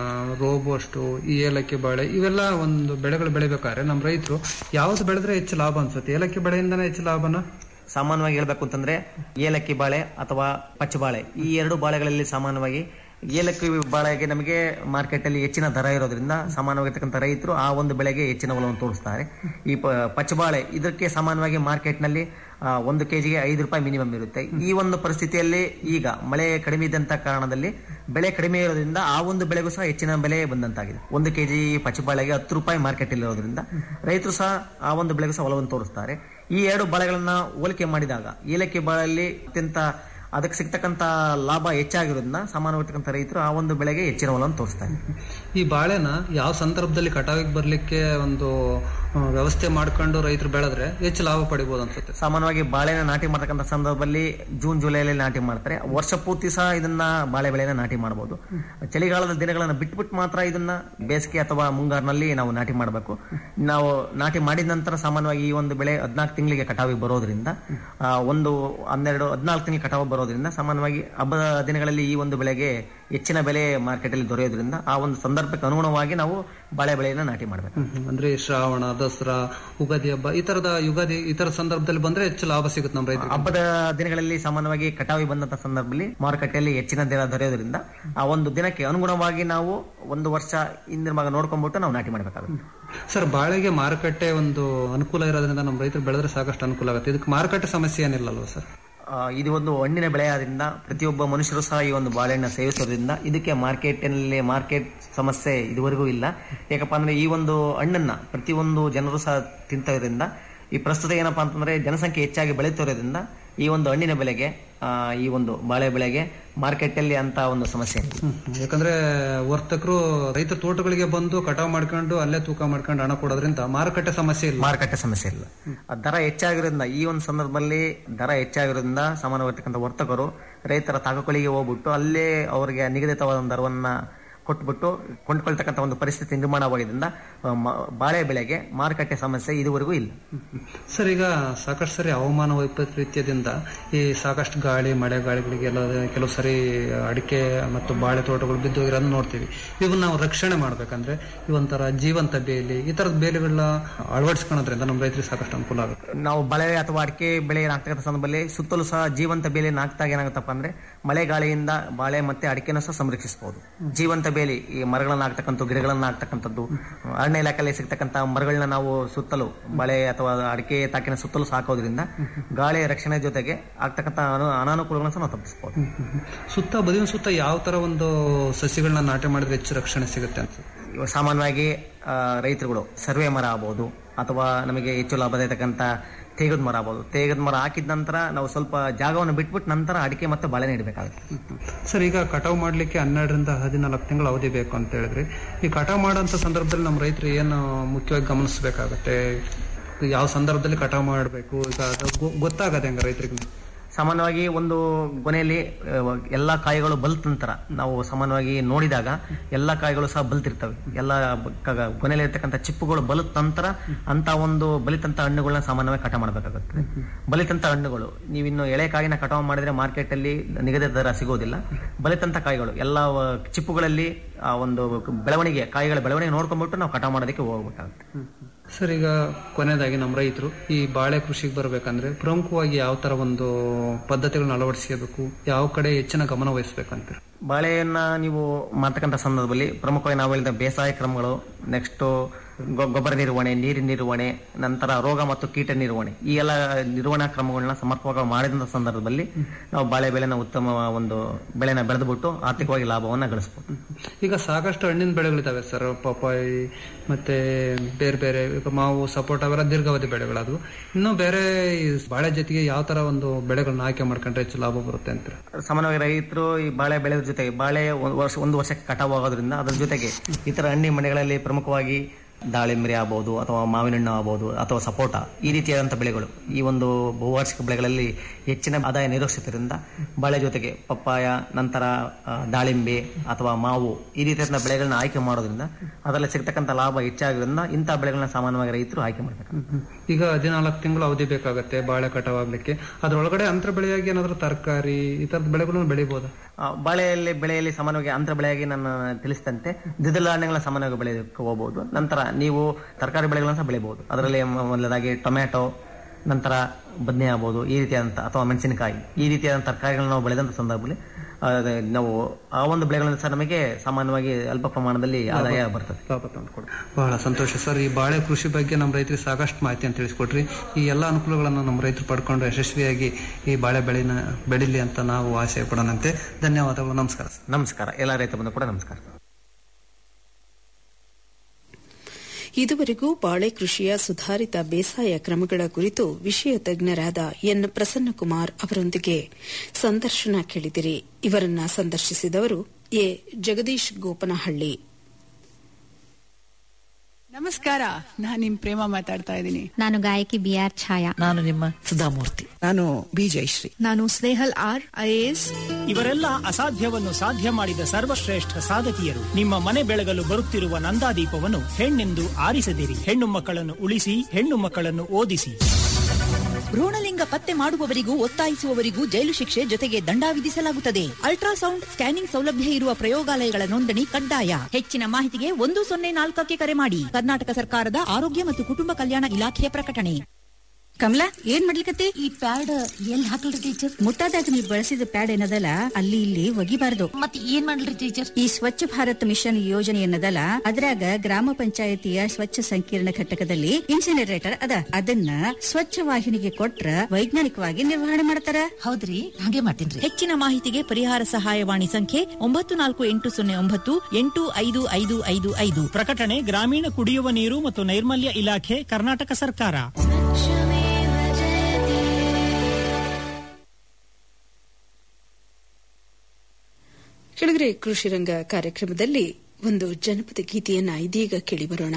ರೋಬೋಸ್ಟು ಈ ಏಲಕ್ಕಿ ಬಾಳೆ ಇವೆಲ್ಲ ಒಂದು ಬೆಳೆಗಳು ಬೆಳಿಬೇಕಾದ್ರೆ ನಮ್ಮ ರೈತರು ಯಾವ್ದು ಬೆಳೆದ್ರೆ ಹೆಚ್ಚು ಲಾಭ ಅನ್ಸುತ್ತೆ ಏಲಕ್ಕಿ ಬೆಳೆಯಿಂದನೇ ಹೆಚ್ಚು ಲಾಭನ ಸಾಮಾನ್ಯವಾಗಿ ಹೇಳ್ಬೇಕು ಅಂತಂದ್ರೆ ಏಲಕ್ಕಿ ಬಾಳೆ ಅಥವಾ ಪಚ್ಚ ಬಾಳೆ ಈ ಎರಡು ಬಾಳೆಗಳಲ್ಲಿ ಸಾಮಾನ್ಯವಾಗಿ ಏಲಕ್ಕಿ ಬಾಳೆಗೆ ನಮಗೆ ಮಾರ್ಕೆಟ್ ಅಲ್ಲಿ ಹೆಚ್ಚಿನ ದರ ಇರೋದ್ರಿಂದ ಸಾಮಾನ್ಯವಾಗಿರ್ತಕ್ಕಂಥ ರೈತರು ಆ ಒಂದು ಬೆಳೆಗೆ ಹೆಚ್ಚಿನ ಒಲವನ್ನು ತೋರಿಸ್ತಾರೆ ಈ ಪ- ಪಚ್ಚ ಬಾಳೆ ಇದಕ್ಕೆ ಸಾಮಾನ್ಯವಾಗಿ ಮಾರ್ಕೆಟ್ ನಲ್ಲಿ ಆ, ಒಂದು ಕೆಜಿಗೆ ಐದು ರೂಪಾಯಿ ಮಿನಿಮಮ್ ಇರುತ್ತೆ ಈ ಒಂದು ಪರಿಸ್ಥಿತಿಯಲ್ಲಿ ಈಗ ಮಳೆ ಕಡಿಮೆ ಇದ್ದಂತ ಕಾರಣದಲ್ಲಿ ಬೆಳೆ ಕಡಿಮೆ ಇರೋದ್ರಿಂದ ಆ ಒಂದು ಬೆಳೆಗೂ ಸಹ ಹೆಚ್ಚಿನ ಬೆಲೆ ಬಂದಂತಾಗಿದೆ ಒಂದು ಕೆಜಿ ಪಚ್ಚ ಬಾಳೆಗೆ ಹತ್ತು ರೂಪಾಯಿ ಮಾರ್ಕೆಟ್ ಇರೋದ್ರಿಂದ ರೈತರು ಸಹ ಆ ಒಂದು ಬೆಳೆಗೂ ಸಹ ಒಲವನ್ನು ತೋರಿಸ್ತಾರೆ ಈ ಎರಡು ಬಾಳೆಗಳನ್ನ ಹೋಲಿಕೆ ಮಾಡಿದಾಗ ಏಲಕ್ಕಿ ಬಾಳೆಯಲ್ಲಿ ಅತ್ಯಂತ ಅದಕ್ಕೆ ಸಿಗ್ತಕ್ಕಂತ ಲಾಭ ಹೆಚ್ಚಾಗಿರೋದ್ರಿಂದ ಸಾಮಾನ್ಯವಾಗಿರ್ತಕ್ಕಂಥ ರೈತರು ಆ ಒಂದು ಬೆಳೆಗೆ ಹೆಚ್ಚಿನ ಒಲವನ್ನು ತೋರಿಸ್ತಾರೆ ಈ ಬಾಳೆನ ಯಾವ ಸಂದರ್ಭದಲ್ಲಿ ಕಟಾವಿಗೆ ಬರ್ಲಿಕ್ಕೆ ಒಂದು ಆ, ವ್ಯವಸ್ಥೆ ಮಾಡ್ಕೊಂಡು ರೈತರು ಬೆಳೆದ್ರೆ ಹೆಚ್ಚು ಲಾಭ ಪಡಿಬಹುದು ಅನ್ಸುತ್ತೆ ಸಾಮಾನ್ಯವಾಗಿ ಬಾಳೆನ ನಾಟಿ ಮಾಡ್ತಕ್ಕಂಥ ಸಂದರ್ಭದಲ್ಲಿ ಜೂನ್ ಜುಲೈಲಿ ನಾಟಿ ಮಾಡ್ತಾರೆ ವರ್ಷ ಪೂರ್ತಿ ಸಹ ಇದನ್ನ ಬಾಳೆ ಬೆಳೆನ ನಾಟಿ ಮಾಡಬಹುದು ಚಳಿಗಾಲದ ದಿನಗಳನ್ನ ಬಿಟ್ಬಿಟ್ಟು ಮಾತ್ರ ಇದನ್ನ ಬೇಸಿಗೆ ಅಥವಾ ಮುಂಗಾರಿನಲ್ಲಿ ನಾವು ನಾಟಿ ಮಾಡಬೇಕು ನಾವು ನಾಟಿ ಮಾಡಿದ ನಂತರ ಸಾಮಾನ್ಯವಾಗಿ ಈ ಒಂದು ಬೆಳೆ ಹದಿನಾಲ್ಕು ತಿಂಗಳಿಗೆ ಕಟಾವಿಗೆ ಬರೋದ್ರಿಂದ ಆ, ಒಂದು ಹನ್ನೆರಡು ಹದಿನಾಲ್ಕು ತಿಂಗಳಿಗೆ ಕಟಾವು ಬರೋದ್ರಿಂದ ಸಾಮಾನ್ಯವಾಗಿ ಹಬ್ಬದ ದಿನಗಳಲ್ಲಿ ಈ ಒಂದು ಬೆಳೆಗೆ ಹೆಚ್ಚಿನ ಬೆಲೆ ಮಾರ್ಕೆಟ್ ಅಲ್ಲಿ ದೊರೆಯೋದ್ರಿಂದ ಆ ಒಂದು ಸಂದರ್ಭಕ್ಕೆ ಅನುಗುಣವಾಗಿ ನಾವು ಬಾಳೆ ಬೆಳೆಯನ್ನ ನಾಟಿ ಮಾಡಬೇಕು ಹ್ಮ್. ಅಂದ್ರೆ ಶ್ರಾವಣ ದಸರಾ ಉಗಾದಿ ಹಬ್ಬ ಈ ತರದ ಯುಗಾದಿ ಈ ತರ ಸಂದರ್ಭದಲ್ಲಿ ಬಂದ್ರೆ ಹೆಚ್ಚು ಲಾಭ ಸಿಗುತ್ತೆ ನಮ್ಮ ರೈತರಿಗೆ ಹಬ್ಬದ ದಿನಗಳಲ್ಲಿ ಸಾಮಾನ್ಯವಾಗಿ ಕಟಾವಿ ಬಂದಂತ ಸಂದರ್ಭದಲ್ಲಿ ಮಾರುಕಟ್ಟೆಯಲ್ಲಿ ಹೆಚ್ಚಿನ ದಿನ ದೊರೆಯೋದ್ರಿಂದ ಆ ಒಂದು ದಿನಕ್ಕೆ ಅನುಗುಣವಾಗಿ ನಾವು ಒಂದು ವರ್ಷ ಹಿಂದಿನ ಭಾಗ ನೋಡ್ಕೊಂಡ್ಬಿಟ್ಟು ನಾವು ನಾಟಿ ಮಾಡಬೇಕಾಗುತ್ತೆ ಸರ್ ಬಾಳೆಗೆ ಮಾರುಕಟ್ಟೆ ಒಂದು ಅನುಕೂಲ ಇರೋದ್ರಿಂದ ನಮ್ಮ ರೈತರು ಬೆಳೆದ್ರೆ ಸಾಕಷ್ಟು ಅನುಕೂಲ ಆಗುತ್ತೆ ಇದಕ್ಕೆ ಮಾರುಕಟ್ಟೆ ಸಮಸ್ಯೆ ಏನಿಲ್ಲಲ್ವಾ ಸರ್ ಆ, ಇದು ಒಂದು ಹಣ್ಣಿನ ಬೆಳೆ ಆದ್ರಿಂದ ಪ್ರತಿಯೊಬ್ಬ ಮನುಷ್ಯರು ಸಹ ಈ ಒಂದು ಬಾಳೆಹಣ್ಣ ಸೇವಿಸೋದ್ರಿಂದ ಇದಕ್ಕೆ ಮಾರ್ಕೆಟ್ನಲ್ಲಿ ಮಾರ್ಕೆಟ್ ಸಮಸ್ಯೆ ಇದುವರೆಗೂ ಇಲ್ಲ ಯಾಕಪ್ಪ ಅಂದ್ರೆ ಈ ಒಂದು ಹಣ್ಣನ್ನ ಪ್ರತಿಯೊಂದು ಜನರು ಸಹ ತಿಂತೋದ್ರಿಂದ ಈ ಪ್ರಸ್ತುತ ಏನಪ್ಪಾ ಅಂತಂದ್ರೆ ಜನಸಂಖ್ಯೆ ಹೆಚ್ಚಾಗಿ ಬೆಳೀತಿರೋದ್ರಿಂದ ಈ ಒಂದು ಹಣ್ಣಿನ ಬೆಲೆಗೆ ಆ, ಈ ಒಂದು ಬಾಳೆ ಬೆಳೆಗೆ ಮಾರ್ಕೆಟಲ್ಲಿ ಅಂತ ಒಂದು ಸಮಸ್ಯೆ ಇಲ್ಲ ಹ್ಮ್. ಯಾಕಂದ್ರೆ ವರ್ತಕರು ರೈತ ತೋಟಗಳಿಗೆ ಬಂದು ಕಟಾವ್ ಮಾಡ್ಕೊಂಡು ಅಲ್ಲೇ ತೂಕ ಮಾಡ್ಕೊಂಡು ಹಣ ಕೊಡೋದ್ರಿಂದ ಮಾರುಕಟ್ಟೆ ಸಮಸ್ಯೆ ಇಲ್ಲ ಮಾರುಕಟ್ಟೆ ಸಮಸ್ಯೆ ಇಲ್ಲ ಆ ದರ ಹೆಚ್ಚಾಗಿರೋದ್ರಿಂದ ಈ ಒಂದು ಸಂದರ್ಭದಲ್ಲಿ ದರ ಹೆಚ್ಚಾಗಿರೋದ್ರಿಂದ ಸಾಮಾನ್ಯವಾಗಿರ್ತಕ್ಕಂಥ ವರ್ತಕರು ರೈತರ ತಾಕುಗಳಿಗೆ ಹೋಗ್ಬಿಟ್ಟು ಅಲ್ಲೇ ಅವರಿಗೆ ನಿಗದಿತವಾದ ಒಂದು ದರವನ್ನ ಕೊಟ್ಬಿಟ್ಟು ಕೊಂಡ್ಕೊಳ್ತಕ್ಕಂಥ ಒಂದು ಪರಿಸ್ಥಿತಿ ನಿರ್ಮಾಣವಾಗಿದ್ದರಿಂದ ಆ, ಮ- ಬಾಳೆ ಬೆಳೆಗೆ ಮಾರುಕಟ್ಟೆ ಸಮಸ್ಯೆ ಇದುವರೆಗೂ ಇಲ್ಲ ಸರ್ ಈಗ ಸಾಕಷ್ಟು ಸರಿ ಹವಾಮಾನ ವೈಪರೀತ್ಯದಿಂದ ಈ ಸಾಕಷ್ಟು ಗಾಳಿ ಮಳೆ ಗಾಳಿಗಳಿಗೆಲ್ಲ ಕೆಲವು ಸರಿ ಅಡಿಕೆ ಮತ್ತು ಬಾಳೆ ತೋಟಗಳು ಬಿದ್ದೋಗಿರೋದನ್ನ ನೋಡ್ತೀವಿ ಇವನ್ನ ನಾವು ರಕ್ಷಣೆ ಮಾಡ್ಬೇಕಂದ್ರೆ ಇವೊಂಥರ ಜೀವಂತ ಬೇಲಿ ಈ ತರದ ಬೇಲಿಗಳನ್ನ ಅಳವಡಿಸ್ಕೊಳ್ಳೋದ್ರಿಂದ ನಮ್ಮ ರೈತರಿಗೆ ಸಾಕಷ್ಟು ಅನುಕೂಲ ಆಗುತ್ತೆ ನಾವು ಬಳೆ ಅಥವಾ ಅಡಿಕೆ ಬೆಳೆ ಹಾಕ್ತಕ್ಕಂಥ ಸಂದರ್ಭದಲ್ಲಿ ಸುತ್ತಲೂ ಸಹ ಜೀವಂತ ಬೇಲಿ ಹಾಕ್ದಾಗ ಏನಾಗುತ್ತಪ್ಪ ಅಂದ್ರೆ ಮಳೆ ಗಾಳಿಯಿಂದ ಬಾಳೆ ಮತ್ತೆ ಅಡಿಕೆನೂ ಸಹ ಸಂರಕ್ಷಿಸಬಹುದು ಜೀವಂತ ಬೇಲಿ ಈ ಮರಗಳನ್ನ ಹಾಕ್ತಕ್ಕಂಥ ಗಿಡಗಳನ್ನ ಹಾಕ್ತಕ್ಕಂಥದ್ದು ಅರಣ್ಯ ಇಲಾಖೆಯಲ್ಲಿ ಸಿಗ್ತಕ್ಕಂಥ ಮರಗಳನ್ನ ನಾವು ಸುತ್ತಲೂ ಬಳೆ ಅಥವಾ ಅಡಿಕೆ ತಾಕಿನ ಸುತ್ತಲೂ ಸಾಕೋದ್ರಿಂದ ಗಾಳಿಯ ರಕ್ಷಣೆ ಜೊತೆಗೆ ಆಗ್ತಕ್ಕಂಥ ಅನು- ಅನಾನುಕೂಲಗಳನ್ನ ಸಹ ನಾವು ತಪ್ಪಿಸಬಹುದು ಸುತ್ತ ಬದಿಯ ಸುತ್ತ ಯಾವ ತರ ಒಂದು ಸಸಿಗಳನ್ನ ನಾಟಿ ಮಾಡಿದ್ರೆ ಹೆಚ್ಚು ರಕ್ಷಣೆ ಸಿಗುತ್ತೆ ಅಂತ ಇವಾಗ ಸಾಮಾನ್ಯವಾಗಿ ಆ, ರೈತರುಗಳು ಸರ್ವೆ ಮರ ಆಗ್ಬೋದು ಅಥವಾ ನಮಗೆ ಹೆಚ್ಚು ಲಾಭದಾಯತಕ್ಕಂಥ ತೇಗದ ಮರ ಆಗ್ಬೋದು ತೇಗದ ಮರ ಹಾಕಿದ ನಂತರ ನಾವು ಸ್ವಲ್ಪ ಜಾಗವನ್ನು ಬಿಟ್ಬಿಟ್ಟು ನಂತರ ಅಡಿಕೆ ಮತ್ತು ಬಾಳೆ ನೀಡಬೇಕಾಗುತ್ತೆ ಸರ್ ಈಗ ಕಟಾವು ಮಾಡ್ಲಿಕ್ಕೆ ಹನ್ನೆರಡರಿಂದ ಹದಿನಾಲ್ಕು ತಿಂಗಳು ಅವಧಿ ಬೇಕು ಅಂತ ಹೇಳಿದ್ರಿ ಈ ಕಟಾವು ಮಾಡೋಂಥ ಸಂದರ್ಭದಲ್ಲಿ ನಮ್ಮ ರೈತರು ಏನು ಮುಖ್ಯವಾಗಿ ಗಮನಿಸಬೇಕಾಗತ್ತೆ ಯಾವ ಸಂದರ್ಭದಲ್ಲಿ ಕಟಾವು ಮಾಡಬೇಕು ಈಗ ಅದು ಗೊ- ಗೊತ್ತಾಗತ್ತೆ ಹೆಂಗ ರೈತರಿಗೆ ಸಾಮಾನ್ಯವಾಗಿ ಒಂದು ಕೊನೆಯಲ್ಲಿ ಆ, ಎಲ್ಲಾ ಕಾಯಿಗಳು ಬಲ್ತ ನಂತರ ನಾವು ಸಾಮಾನ್ಯವಾಗಿ ನೋಡಿದಾಗ ಎಲ್ಲಾ ಕಾಯಿಗಳು ಸಹ ಬಲ್ತಿರ್ತವೆ ಎಲ್ಲ ಕೊನೆಯಲ್ಲಿ ಇರ್ತಕ್ಕಂಥ ಚಿಪ್ಪುಗಳು ಬಲಿತ ನಂತರ ಅಂತ ಒಂದು ಬಲಿತಂತ ಹಣ್ಣುಗಳನ್ನ ಸಾಮಾನ್ಯವಾಗಿ ಕಟ ಮಾಡಬೇಕಾಗುತ್ತೆ ಬಲಿತಂತ ಹಣ್ಣುಗಳು ನೀವಿನ್ನು ಎಳೆ ಕಾಯಿನ ಕಟಾವು ಮಾಡಿದ್ರೆ ಮಾರ್ಕೆಟ್ ಅಲ್ಲಿ ನಿಗದಿತ ದರ ಸಿಗೋದಿಲ್ಲ ಬಲಿತಂತ ಕಾಯಿಗಳು ಎಲ್ಲ ಆ, ಚಿಪ್ಪುಗಳಲ್ಲಿ ಆ ಒಂದು ಬೆಳವಣಿಗೆ ಕಾಯಿಗಳ ಬೆಳವಣಿಗೆ ನೋಡ್ಕೊಂಡ್ಬಿಟ್ಟು ನಾವು ಕಟಾವು ಮಾಡೋದಕ್ಕೆ ಹೋಗ್ಬೇಕಾಗುತ್ತೆ ಸರ್ ಈಗ ಕೊನೆಯದಾಗಿ ನಮ್ಮ ರೈತರು ಈ ಬಾಳೆ ಕೃಷಿಗೆ ಬರಬೇಕಂದ್ರೆ ಪ್ರಮುಖವಾಗಿ ಯಾವ ತರ ಒಂದು ಪದ್ಧತಿಗಳನ್ನ ಅಳವಡಿಸಬೇಕು ಯಾವ ಕಡೆ ಹೆಚ್ಚಿನ ಗಮನ ವಹಿಸಬೇಕಂತ ಬಾಳೆಯನ್ನ ನೀವು ಮಾಡ್ತಕ್ಕಂಥ ಸಂದರ್ಭದಲ್ಲಿ ಪ್ರಮುಖವಾಗಿ ನಾವು ಹೇಳಿದ ಬೇಸಾಯ ಕ್ರಮಗಳು ನೆಕ್ಸ್ಟ್ ಗೊಬ್ಬರ ನಿರ್ವಹಣೆ ನೀರಿನ ನಿರ್ವಹಣೆ ನಂತರ ರೋಗ ಮತ್ತು ಕೀಟ ನಿರ್ವಹಣೆ ಈ ಎಲ್ಲ ನಿರ್ವಹಣಾ ಕ್ರಮಗಳನ್ನ ಸಮರ್ಪಕವಾಗಿ ಮಾಡಿದ ಸಂದರ್ಭದಲ್ಲಿ ನಾವು ಬಾಳೆ ಬೆಳೆನ ಉತ್ತಮ ಒಂದು ಬೆಳೆನ ಬೆಳೆದುಬಿಟ್ಟು ಆರ್ಥಿಕವಾಗಿ ಲಾಭವನ್ನ ಗಳಿಸಬಹುದು ಈಗ ಸಾಕಷ್ಟು ಹಣ್ಣಿನ ಬೆಳೆಗಳಿದಾವೆ ಸರ್ ಪಪಾಯಿ ಮತ್ತೆ ಬೇರೆ ಬೇರೆ ಈಗ ಮಾವು ಸಪೋಟ ಅವೆಲ್ಲ ದೀರ್ಘಾವಧಿ ಬೆಳೆಗಳದು ಇನ್ನು ಬೇರೆ ಈ ಬಾಳೆ ಜೊತೆಗೆ ಯಾವ ತರ ಒಂದು ಬೆಳೆಗಳನ್ನ ಆಯ್ಕೆ ಮಾಡ್ಕೊಂಡ್ರೆ ಹೆಚ್ಚು ಲಾಭ ಬರುತ್ತೆ ಅಂತ ಸಾಮಾನ್ಯವಾಗಿ ರೈತರು ಈ ಬಾಳೆ ಬೆಳೆದ ಜೊತೆಗೆ ಬಾಳೆ ಒಂದು ವರ್ಷ ಒಂದು ವರ್ಷಕ್ಕೆ ಕಟಾವು ಆಗೋದ್ರಿಂದ ಅದ್ರ ಜೊತೆಗೆ ಇತರ ಹಣ್ಣಿನ ಮನೆಗಳಲ್ಲಿ ಪ್ರಮುಖವಾಗಿ ದಾಳಿಂಬೆ ಆಗ್ಬೋದು ಅಥವಾ ಮಾವಿನ ಹಣ್ಣು ಆಗ್ಬೋದು ಅಥವಾ ಸಪೋಟ ಈ ರೀತಿಯಾದಂಥ ಬೆಳೆಗಳು ಈ ಒಂದು ಬಹುವಾರ್ಷಿಕ ಬೆಳೆಗಳಲ್ಲಿ ಹೆಚ್ಚಿನ ಆದಾಯ ನಿರೀಕ್ಷಿತರಿಂದ ಬಾಳೆ ಜೊತೆಗೆ ಪಪ್ಪಾಯ ನಂತರ ಆ, ದಾಳಿಂಬೆ ಅಥವಾ ಮಾವು ಈ ರೀತಿಯಾದ ಬೆಳೆಗಳನ್ನ ಆಯ್ಕೆ ಮಾಡೋದ್ರಿಂದ ಅದರಲ್ಲಿ ಸಿಗ್ತಕ್ಕಂಥ ಲಾಭ ಹೆಚ್ಚಾಗೋದ್ರಿಂದ ಇಂಥ ಬೆಳೆಗಳನ್ನ ಸಾಮಾನ್ಯವಾಗಿ ರೈತರು ಆಯ್ಕೆ ಮಾಡ್ಬೇಕು ಈಗ ಹದಿನಾಲ್ಕು ತಿಂಗಳು ಅವಧಿ ಬೇಕಾಗುತ್ತೆ ಬಾಳೆ ಕಟಾವಾಗ್ಲಿಕ್ಕೆ ಅದ್ರೊಳಗಡೆ ಅಂತರ ಬೆಳೆಯಾಗಿ ಏನಾದ್ರು ತರಕಾರಿ ಈ ತರದ ಬೆಳೆಗಳನ್ನು ಬೆಳಿಬೋದಾ ಆ, ಬಾಳೆಯಲ್ಲಿ ಬೆಳೆಯಲ್ಲಿ ಸಾಮಾನ್ಯವಾಗಿ ಅಂತರ ಬೆಳೆಯಾಗಿ ನಾನು ತಿಳಿಸಿದಂತೆ ದ್ವಿದಳ ಧಾನ್ಯಗಳ ಸಾಮಾನ್ಯವಾಗಿ ಬೆಳೆಯಕ್ಕೆ ಹೋಗಬಹುದು ನಂತರ ನೀವು ತರಕಾರಿ ಬೆಳೆಗಳನ್ನು ಸಹ ಬೆಳಿಬಹುದು ಅದರಲ್ಲಿ ಮ- ಮೊದಲದಾಗಿ ಟೊಮ್ಯಾಟೊ ನಂತರ ಬದನೆ ಆಗ್ಬೋದು ಈ ರೀತಿಯಾದಂಥ ಅಥವಾ ಮೆಣಸಿನಕಾಯಿ ಈ ರೀತಿಯಾದ ತರಕಾರಿಗಳನ್ನ ನಾವು ಬೆಳೆದಂಥ ಸಂದರ್ಭದಲ್ಲಿ ಆ, ನಾವು ಆ ಒಂದು ಬೆಳೆಗಳಿಂದ ಸಹ ನಮಗೆ ಸಾಮಾನ್ಯವಾಗಿ ಅಲ್ಪ ಪ್ರಮಾಣದಲ್ಲಿ ಆದಾಯ ಬರ್ತದೆ ಲಾಭ ತಂದ್ಕೊಡಿ ಬಹಳ ಸಂತೋಷ ಸರ್ ಈ ಬಾಳೆ ಕೃಷಿ ಬಗ್ಗೆ ನಮ್ಮ ರೈತರಿಗೆ ಸಾಕಷ್ಟು ಮಾಹಿತಿಯನ್ನು ತಿಳಿಸ್ಕೊಟ್ರಿ ಈ ಎಲ್ಲ ಅನುಕೂಲಗಳನ್ನು ನಮ್ಮ ರೈತರು ಪಡ್ಕೊಂಡು ಯಶಸ್ವಿಯಾಗಿ ಈ ಬಾಳೆ ಬೆಳೆನ ಬೆಳಿಲಿ ಅಂತ ನಾವು ಆಶಯ ಪಡೋಣಂತೆ ಧನ್ಯವಾದಗಳು ನಮಸ್ಕಾರ ಸರ್ ನಮಸ್ಕಾರ ಎಲ್ಲ ರೈತ ಬಂದು ಕೂಡ ನಮಸ್ಕಾರ ಇದುವರೆಗೂ ಬಾಳೆ ಕೃಷಿಯ ಸುಧಾರಿತ ಬೇಸಾಯ ಕ್ರಮಗಳ ಕುರಿತು ವಿಷಯ ತಜ್ಞರಾದ ಎನ್ ಪ್ರಸನ್ನಕುಮಾರ್ ಅವರೊಂದಿಗೆ ಸಂದರ್ಶನ ಕೇಳಿದಿರಿ ಇವರನ್ನ ಸಂದರ್ಶಿಸಿದವರು ಎ ಜಗದೀಶ್ ಗೋಪನಹಳ್ಳಿ ನಮಸ್ಕಾರ ನಾನ್ ನಿಮ್ ಪ್ರೇಮ ಮಾತಾಡ್ತಾ ಇದ್ದೀನಿ ನಾನು ಗಾಯಕಿ ಬಿ ಆರ್ ಛಾಯಾ ನಾನು ನಿಮ್ಮ ಸುಧಾಮೂರ್ತಿ ನಾನು ಬಿ ಜಯಶ್ರೀ ನಾನು ಸ್ನೇಹಲ್ ಆರ್ ಐಎಎಸ್ ಇವರೆಲ್ಲ ಅಸಾಧ್ಯವನ್ನು ಸಾಧ್ಯ ಮಾಡಿದ ಸರ್ವಶ್ರೇಷ್ಠ ಸಾಧಕಿಯರು ನಿಮ್ಮ ಮನೆ ಬೆಳಗಲು ಬರುತ್ತಿರುವ ನಂದಾದೀಪವನ್ನು ಹೆಣ್ಣೆಂದು ಆರಿಸದಿರಿ ಹೆಣ್ಣು ಮಕ್ಕಳನ್ನು ಉಳಿಸಿ ಹೆಣ್ಣು ಮಕ್ಕಳನ್ನು ಓದಿಸಿ ಭ್ರೂಣಲಿಂಗ ಪತ್ತೆ ಮಾಡುವವರಿಗೂ ಒತ್ತಾಯಿಸುವವರಿಗೂ ಜೈಲು ಶಿಕ್ಷೆ ಜೊತೆಗೆ ದಂಡ ವಿಧಿಸಲಾಗುತ್ತದೆ ಅಲ್ಟ್ರಾಸೌಂಡ್ ಸ್ಕ್ಯಾನಿಂಗ್ ಸೌಲಭ್ಯ ಇರುವ ಪ್ರಯೋಗಾಲಯಗಳ ನೋಂದಣಿ ಕಡ್ಡಾಯ ಹೆಚ್ಚಿನ ಮಾಹಿತಿಗೆ ಒಂದು ಸೊನ್ನೆ ನಾಲ್ಕಕ್ಕೆ ಕರೆ ಮಾಡಿ ಕರ್ನಾಟಕ ಸರ್ಕಾರದ ಆರೋಗ್ಯ ಮತ್ತು ಕುಟುಂಬ ಕಲ್ಯಾಣ ಇಲಾಖೆಯ ಪ್ರಕಟಣೆ ಕಮಲಾ ಏನ್ ಮಾಡ್ಲಿಕತ್ತಿ ಈ ಪ್ಯಾಡ್ ಎಲ್ಲಿ ಹಾಕಲ್ರಿ ಟೀಚರ್ ಮುಟ್ಟಾದಾಗ ನೀವು ಬಳಸಿದ ಪ್ಯಾಡ್ ಏನದಲ್ಲ ಅಲ್ಲಿ ಇಲ್ಲಿ ಒಗಿಬಾರ್ದು ಮತ್ ಏನ್ ಮಾಡ್ಲಿ ಟೀಚರ್ ಈ ಸ್ವಚ್ಛ ಭಾರತ್ ಮಿಷನ್ ಯೋಜನೆ ಏನದಲ್ಲ ಅದ್ರಾಗ ಗ್ರಾಮ ಪಂಚಾಯತಿಯ ಸ್ವಚ್ಛ ಸಂಕೀರ್ಣ ಘಟಕದಲ್ಲಿ ಇನ್ಸಿನರೇಟರ್ ಅದ ಅದನ್ನ ಸ್ವಚ್ಛ ವಾಹಿನಿಗೆ ಕೊಟ್ರ ವೈಜ್ಞಾನಿಕವಾಗಿ ನಿರ್ವಹಣೆ ಮಾಡ್ತಾರ ಹೌದ್ರಿ ಹಾಗೆ ಮಾಡ್ತೀನಿ ಹೆಚ್ಚಿನ ಮಾಹಿತಿಗೆ ಪರಿಹಾರ ಸಹಾಯವಾಣಿ ಸಂಖ್ಯೆ ಒಂಬತ್ತು ನಾಲ್ಕು ಎಂಟು ಸೊನ್ನೆ ಒಂಬತ್ತು ಎಂಟು ಐದು ಐದು ಐದು ಐದು ಪ್ರಕಟಣೆ ಗ್ರಾಮೀಣ ಕುಡಿಯುವ ನೀರು ಮತ್ತು ನೈರ್ಮಲ್ಯ ಇಲಾಖೆ ಕರ್ನಾಟಕ ಸರ್ಕಾರ ಕೆಳಗರೆ ಕೃಷಿ ರಂಗ ಕಾರ್ಯಕ್ರಮದಲ್ಲಿ ಒಂದು ಜನಪದ ಗೀತೆಯನ್ನ ಇದೀಗ ಕೇಳಿಬರೋಣ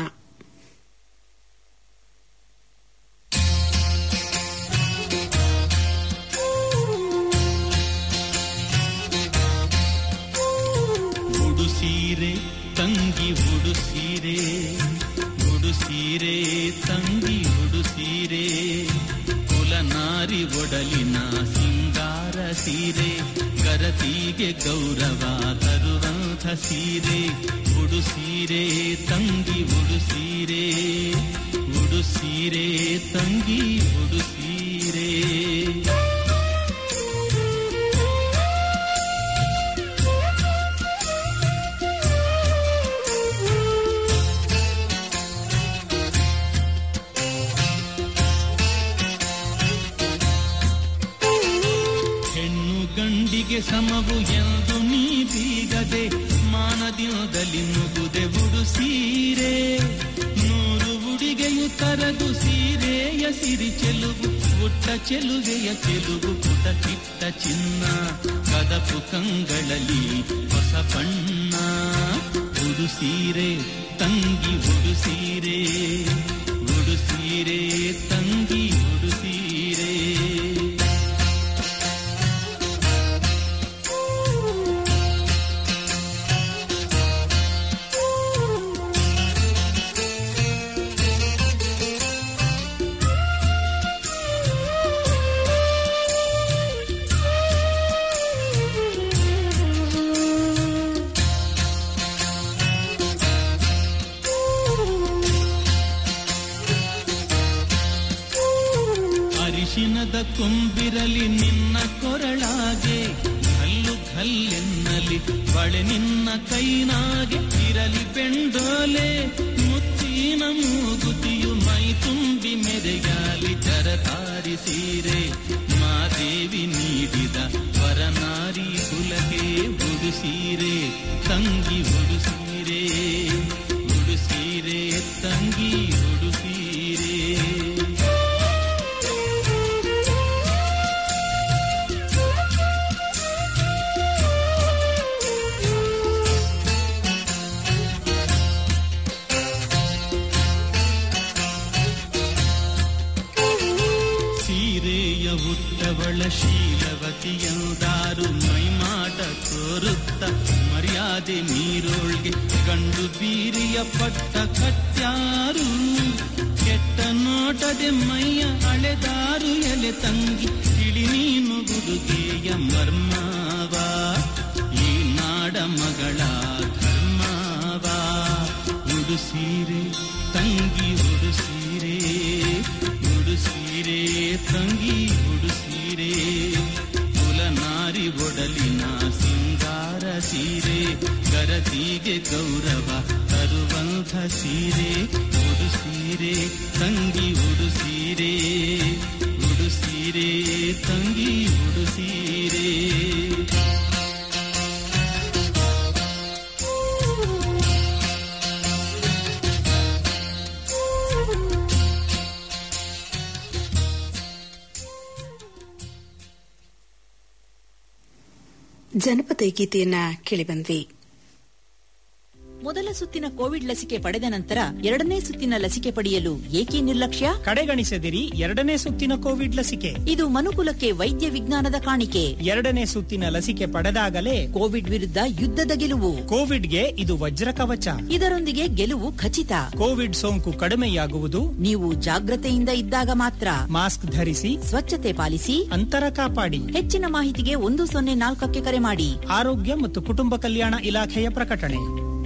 ಉಡುಸೀರೆ ತಂಗಿ ಉಡುಸೀರೆ ಉಡುಸೀರೆ ತಂಗಿ ಉಡುಸೀರೆ ಕುಲನಾರಿ ಒಡಲಿನ ಸಿಂಗಾರ ಸೀರೆ ಗರತಿಗೆ ಗೌರವ ತರುವಂಥ ಸೀರೆ ಉಡುಸೀರೆ ತಂಗಿ ಉಡುಸೀರೆ ಉಡುಸೀರೆ ತಂಗಿ ಉಡುಸೀರೆ ಹೆಣ್ಣು ಗಂಡಿಗೆ ಸಮವು ಎಂದು ನೀ ಬೀಗದೆ ಮಾನದಿನದಲ್ಲಿ ನುಗುದೆ ಉಡುಸೀರೆ ನೂರು ಉಡಿಗೆಯು ತರದು ಸೀರೆಯ ಸಿರಿ ಚೆಲುವು ಪುಟ್ಟ ಚೆಲುವೆಯ ಚೆಲುವು ಪುಟ ಕಿಟ್ಟ ಚಿನ್ನ ಕದಪು ಕಂಗಳಲ್ಲಿ ಹೊಸ ಬಣ್ಣ ಉಡುಸೀರೆ ತಂಗಿ ಉಡುಸೀರೆ ಉಡುಸೀರೆ ತಂಗಿ ಉಡುಸೀರೆ ಅರಿಶಿನದ ಕೊಂಬಿರಲಿ ನಿನ್ನ ಕೊರಳಾಗೆ ಕಲ್ಲು ಕಲ್ಲೆನ್ನಲಿ ಬಳೆ ನಿನ್ನ ಕೈನಾಗೆ ಇರಲಿ ಬೆಂಡೋಲೆ ಮುತ್ತಿನ ಮೂಗುತಿಯು ಮೈ ತುಂಬಿ ಮೆರೆಯಾಲಿ ಜರತಾರಿ ಸೀರೆ ಮಾದೇವಿ ನೀಡಿದ ವರನಾರಿ ಕುಲಗೆ ಉಡುಸೀರೆ ತಂಗಿ ಉಡುಸೀರೆ ಉಡುಸೀರೆ ತಂಗಿ ಉಡುಸೀರೆ ಸೀರೆಯ ಉಟ್ಟವಳ ಶೀಲವತಿಯಂದಾರು ಮೈಮಾಟ ತೋರುತ್ತ ಮರ್ಯಾದೆ ನೀರೋಳ್ಗೆ ಗಂಡು ಬೀರಿಯ ಪಟ್ಟ ಕಟ್ಟ್ಯಾರು ಕೆಟ್ಟ ನೋಟದೆ ಮೈಯ ಅಳೆದಾರು ಎಲೆ ತಂಗಿ ತಿಳಿ ನೀನು ಹುಡುಗೆಯ ಮರ್ಮವ ಈ ನಾಡ ಮಗಳ ಧರ್ಮವ ಉಡುಸೀರೆ ತಂಗಿ ಉಡುಸೀರೆ ಉಡುಸೀರೆ ತಂಗಿ ಉಡುಸೀರೆ ಕುಲನಾರಿ ಒಡಲಿನ ಸಿಂಗಾರ ಸೀರೆ ಗರತಿಗೆ ಗೌರವ ತರುವಂಥ ಸೀರೆ ಉಡುಸೀರೆ ತಂಗಿ ಉಡುಸೀರೆ ಉಡುಸೀರೆ ತಂಗಿ ಉಡುಸೀರೆ ಜನಪದ ಗೀತೆಯನ್ನ ಕೇಳಿಬಂದ್ವಿ ಮೊದಲ ಸುತ್ತಿನ ಕೋವಿಡ್ ಲಸಿಕೆ ಪಡೆದ ನಂತರ ಎರಡನೇ ಸುತ್ತಿನ ಲಸಿಕೆ ಪಡೆಯಲು ಏಕೆ ನಿರ್ಲಕ್ಷ್ಯ ಕಡೆಗಣಿಸದಿರಿ ಎರಡನೇ ಸುತ್ತಿನ ಕೋವಿಡ್ ಲಸಿಕೆ ಇದು ಮನುಕುಲಕ್ಕೆ ವೈದ್ಯ ವಿಜ್ಞಾನದ ಕಾಣಿಕೆ ಎರಡನೇ ಸುತ್ತಿನ ಲಸಿಕೆ ಪಡೆದಾಗಲೇ ಕೋವಿಡ್ ವಿರುದ್ಧ ಯುದ್ಧದ ಗೆಲುವು ಕೋವಿಡ್ಗೆ ಇದು ವಜ್ರ ಕವಚ ಇದರೊಂದಿಗೆ ಗೆಲುವು ಖಚಿತ ಕೋವಿಡ್ ಸೋಂಕು ಕಡಿಮೆಯಾಗುವುದು ನೀವು ಜಾಗ್ರತೆಯಿಂದ ಇದ್ದಾಗ ಮಾತ್ರ ಮಾಸ್ಕ್ ಧರಿಸಿ ಸ್ವಚ್ಛತೆ ಪಾಲಿಸಿ ಅಂತರ ಕಾಪಾಡಿ ಹೆಚ್ಚಿನ ಮಾಹಿತಿಗೆ ಒಂದು ಸೊನ್ನೆ ನಾಲ್ಕಕ್ಕೆ ಕರೆ ಮಾಡಿ ಆರೋಗ್ಯ ಮತ್ತು ಕುಟುಂಬ ಕಲ್ಯಾಣ ಇಲಾಖೆಯ ಪ್ರಕಟಣೆ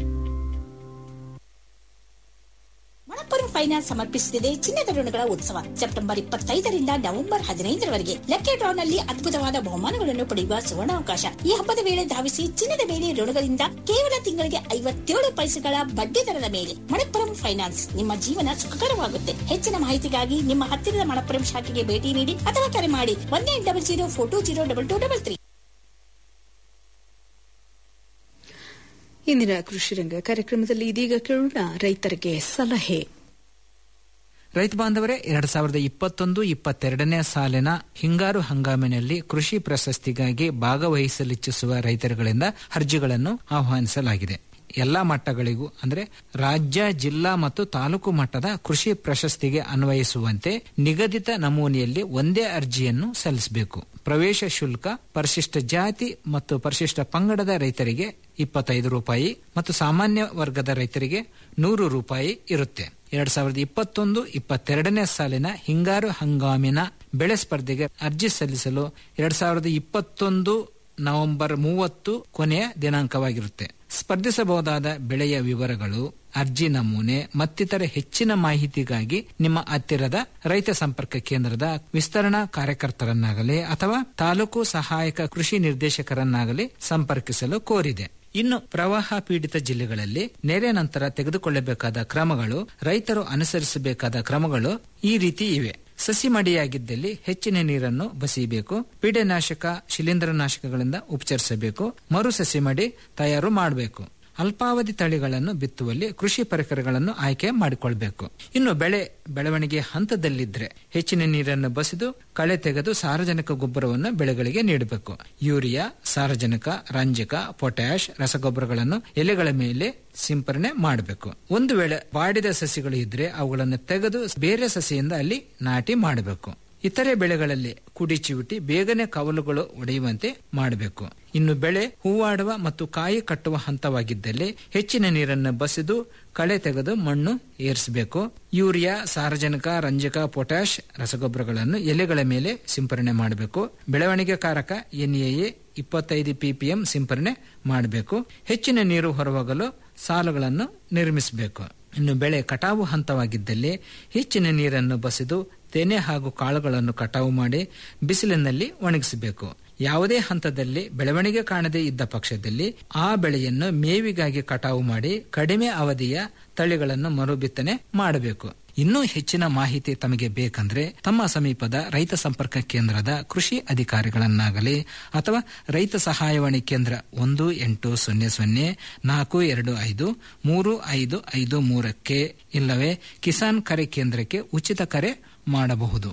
ಮಣಪ್ಪುರಂ ಫೈನಾನ್ಸ್ ಸಮರ್ಪಿಸುತ್ತಿದೆ ಚಿನ್ನದ ಋಣಗಳ ಉತ್ಸವ ಸೆಪ್ಟೆಂಬರ್ ಇಪ್ಪತ್ತೈದರಿಂದ ನವೆಂಬರ್ ಹದಿನೈದರವರೆಗೆ ಲಕ್ಕಿ ಡ್ರಾನಲ್ಲಿ ಅದ್ಭುತವಾದ ಬಹುಮಾನಗಳನ್ನು ಪಡೆಯುವ ಸುವರ್ಣಾವಕಾಶ ಈ ಹಬ್ಬದ ವೇಳೆ ಧಾವಿಸಿ ಚಿನ್ನದ ಮೇಲೆ ಋಣಗಳಿಂದ ಕೇವಲ ತಿಂಗಳಿಗೆ ಐವತ್ತೇಳು ಪೈಸೆಗಳ ಬಡ್ಡಿ ದರದ ಮೇಲೆ ಮಣಪ್ಪುರಂ ಫೈನಾನ್ಸ್ ನಿಮ್ಮ ಜೀವನ ಸುಖಕರವಾಗುತ್ತೆ ಹೆಚ್ಚಿನ ಮಾಹಿತಿಗಾಗಿ ನಿಮ್ಮ ಹತ್ತಿರದ ಮಣಪ್ಪುರಂ ಶಾಖೆಗೆ ಭೇಟಿ ನೀಡಿ ಅಥವಾ ಕರೆ ಮಾಡಿ one eight double zero four two zero double two double three ಇಂದಿನ ಕೃಷಿ ರಂಗ ಕಾರ್ಯಕ್ರಮದಲ್ಲಿ ಇದೀಗ ಕೇಳೋಣ ರೈತರಿಗೆ ಸಲಹೆ ರೈತ ಬಾಂಧವರೇ ಎರಡ್ ಸಾವಿರದ ಇಪ್ಪತ್ತೊಂದು ಇಪ್ಪತ್ತೆರಡನೇ ಸಾಲಿನ ಹಿಂಗಾರು ಹಂಗಾಮಿನಲ್ಲಿ ಕೃಷಿ ಪ್ರಶಸ್ತಿಗಾಗಿ ಭಾಗವಹಿಸಲಿಚ್ಛಿಸುವ ರೈತರುಗಳಿಂದ ಅರ್ಜಿಗಳನ್ನು ಆಹ್ವಾನಿಸಲಾಗಿದೆ ಎಲ್ಲಾ ಮಟ್ಟಗಳಿಗೂ ಅಂದ್ರೆ ರಾಜ್ಯ ಜಿಲ್ಲಾ ಮತ್ತು ತಾಲೂಕು ಮಟ್ಟದ ಕೃಷಿ ಪ್ರಶಸ್ತಿಗೆ ಅನ್ವಯಿಸುವಂತೆ ನಿಗದಿತ ನಮೂನೆಯಲ್ಲಿ ಒಂದೇ ಅರ್ಜಿಯನ್ನು ಸಲ್ಲಿಸಬೇಕು ಪ್ರವೇಶ ಶುಲ್ಕ ಪರಿಶಿಷ್ಟ ಜಾತಿ ಮತ್ತು ಪರಿಶಿಷ್ಟ ಪಂಗಡದ ರೈತರಿಗೆ ಇಪ್ಪತ್ತೈದು ರೂಪಾಯಿ ಮತ್ತು ಸಾಮಾನ್ಯ ವರ್ಗದ ರೈತರಿಗೆ ನೂರು ರೂಪಾಯಿ ಇರುತ್ತೆ ಎರಡ್ ಸಾವಿರದ ಇಪ್ಪತ್ತೊಂದು ಇಪ್ಪತ್ತೆರಡನೇ ಸಾಲಿನ ಹಿಂಗಾರು ಹಂಗಾಮಿನ ಬೆಳೆ ಸ್ಪರ್ಧೆಗೆ ಅರ್ಜಿ ಸಲ್ಲಿಸಲು ಎರಡ್ ಸಾವಿರದ ಇಪ್ಪತ್ತೊಂದು ನವೆಂಬರ್ ಮೂವತ್ತು ಕೊನೆಯ ದಿನಾಂಕವಾಗಿರುತ್ತೆ ಸ್ಪರ್ಧಿಸಬಹುದಾದ ಬೆಳೆಯ ವಿವರಗಳು ಅರ್ಜಿ ನಮೂನೆ ಮತ್ತಿತರ ಹೆಚ್ಚಿನ ಮಾಹಿತಿಗಾಗಿ ನಿಮ್ಮ ಹತ್ತಿರದ ರೈತ ಸಂಪರ್ಕ ಕೇಂದ್ರದ ವಿಸ್ತರಣಾ ಕಾರ್ಯಕರ್ತರನ್ನಾಗಲಿ ಅಥವಾ ತಾಲೂಕು ಸಹಾಯಕ ಕೃಷಿ ನಿರ್ದೇಶಕರನ್ನಾಗಲಿ ಸಂಪರ್ಕಿಸಲು ಕೋರಿದೆ ಇನ್ನು ಪ್ರವಾಹ ಪೀಡಿತ ಜಿಲ್ಲೆಗಳಲ್ಲಿ ನೆರೆ ನಂತರ ತೆಗೆದುಕೊಳ್ಳಬೇಕಾದ ಕ್ರಮಗಳು ರೈತರು ಅನುಸರಿಸಬೇಕಾದ ಕ್ರಮಗಳು ಈ ರೀತಿ ಇವೆ ಸಸಿ ಮಡಿಯಾಗಿದ್ದಲ್ಲಿ ಹೆಚ್ಚಿನ ನೀರನ್ನು ಬಸಿಯಬೇಕು ಪೀಡೆನಾಶಕ ಶಿಲೀಂಧ್ರನಾಶಕಗಳಿಂದ ಉಪಚರಿಸಬೇಕು ಮರು ಸಸಿ ಮಡಿ ತಯಾರು ಮಾಡಬೇಕು ಅಲ್ಪಾವಧಿ ತಳಿಗಳನ್ನು ಬಿತ್ತುವಲ್ಲಿ ಕೃಷಿ ಪರಿಕರಗಳನ್ನು ಆಯ್ಕೆ ಮಾಡಿಕೊಳ್ಬೇಕು ಇನ್ನು ಬೆಳೆ ಬೆಳವಣಿಗೆ ಹಂತದಲ್ಲಿದ್ರೆ ಹೆಚ್ಚಿನ ನೀರನ್ನು ಬಸಿದು ಕಳೆ ತೆಗೆದು ಸಾರಜನಕ ಗೊಬ್ಬರವನ್ನು ಬೆಳೆಗಳಿಗೆ ನೀಡಬೇಕು ಯೂರಿಯಾ ಸಾರಜನಕ ರಂಜಕ ಪೊಟ್ಯಾಶ್ ರಸಗೊಬ್ಬರಗಳನ್ನು ಎಲೆಗಳ ಮೇಲೆ ಸಿಂಪರಣೆ ಮಾಡಬೇಕು ಒಂದು ವೇಳೆ ಬಾಡಿದ ಸಸಿಗಳು ಇದ್ರೆ ಅವುಗಳನ್ನು ತೆಗೆದು ಬೇರೆ ಸಸಿಯಿಂದ ಅಲ್ಲಿ ನಾಟಿ ಮಾಡಬೇಕು ಇತರೆ ಬೆಳೆಗಳಲ್ಲಿ ಕುಡಿ ಚಿವುಟಿ ಬೇಗನೆ ಕವಲುಗಳು ಒಡೆಯುವಂತೆ ಮಾಡಬೇಕು ಇನ್ನು ಬೆಳೆ ಹೂವಾಡುವ ಮತ್ತು ಕಾಯಿ ಕಟ್ಟುವ ಹಂತವಾಗಿದ್ದಲ್ಲಿ ಹೆಚ್ಚಿನ ನೀರನ್ನು ಬಸಿದು ಕಳೆ ತೆಗೆದು ಮಣ್ಣು ಏರಿಸಬೇಕು ಯೂರಿಯಾ ಸಾರಜನಕ ರಂಜಕ ಪೊಟ್ಯಾಶ್ ರಸಗೊಬ್ಬರಗಳನ್ನು ಎಲೆಗಳ ಮೇಲೆ ಸಿಂಪರಣೆ ಮಾಡಬೇಕು ಬೆಳವಣಿಗೆ ಕಾರಕ ಎನ್ಎಎ ಇಪ್ಪತ್ತೈದು ಪಿಪಿಎಂ ಸಿಂಪರಣೆ ಮಾಡಬೇಕು ಹೆಚ್ಚಿನ ನೀರು ಹೊರಹೋಗಲು ಸಾಲುಗಳನ್ನು ನಿರ್ಮಿಸಬೇಕು ಇನ್ನು ಬೆಳೆ ಕಟಾವು ಹಂತವಾಗಿದ್ದಲ್ಲಿ ಹೆಚ್ಚಿನ ನೀರನ್ನು ಬಸಿದು ತೆನೆ ಹಾಗೂ ಕಾಳುಗಳನ್ನು ಕಟಾವು ಮಾಡಿ ಬಿಸಿಲಿನಲ್ಲಿ ಒಣಗಿಸಬೇಕು ಯಾವುದೇ ಹಂತದಲ್ಲಿ ಬೆಳವಣಿಗೆ ಕಾಣದೇ ಇದ್ದ ಪಕ್ಷದಲ್ಲಿ ಆ ಬೆಳೆಯನ್ನು ಮೇವಿಗಾಗಿ ಕಟಾವು ಮಾಡಿ ಕಡಿಮೆ ಅವಧಿಯ ತಳಿಗಳನ್ನು ಮರುಬಿತ್ತನೆ ಮಾಡಬೇಕು ಇನ್ನೂ ಹೆಚ್ಚಿನ ಮಾಹಿತಿ ತಮಗೆ ಬೇಕಂದ್ರೆ ತಮ್ಮ ಸಮೀಪದ ರೈತ ಸಂಪರ್ಕ ಕೇಂದ್ರದ ಕೃಷಿ ಅಧಿಕಾರಿಗಳನ್ನಾಗಲಿ ಅಥವಾ ರೈತ ಸಹಾಯವಾಣಿ ಕೇಂದ್ರ ಒಂದು ಎಂಟು ಸೊನ್ನೆ ಸೊನ್ನೆ ನಾಲ್ಕು ಎರಡು ಐದು ಮೂರು ಐದು ಐದು ಮೂರಕ್ಕೆ ಇಲ್ಲವೇ ಕಿಸಾನ್ ಕರೆ ಕೇಂದ್ರಕ್ಕೆ ಉಚಿತ ಕರೆ ಮಾಡಬಹುದು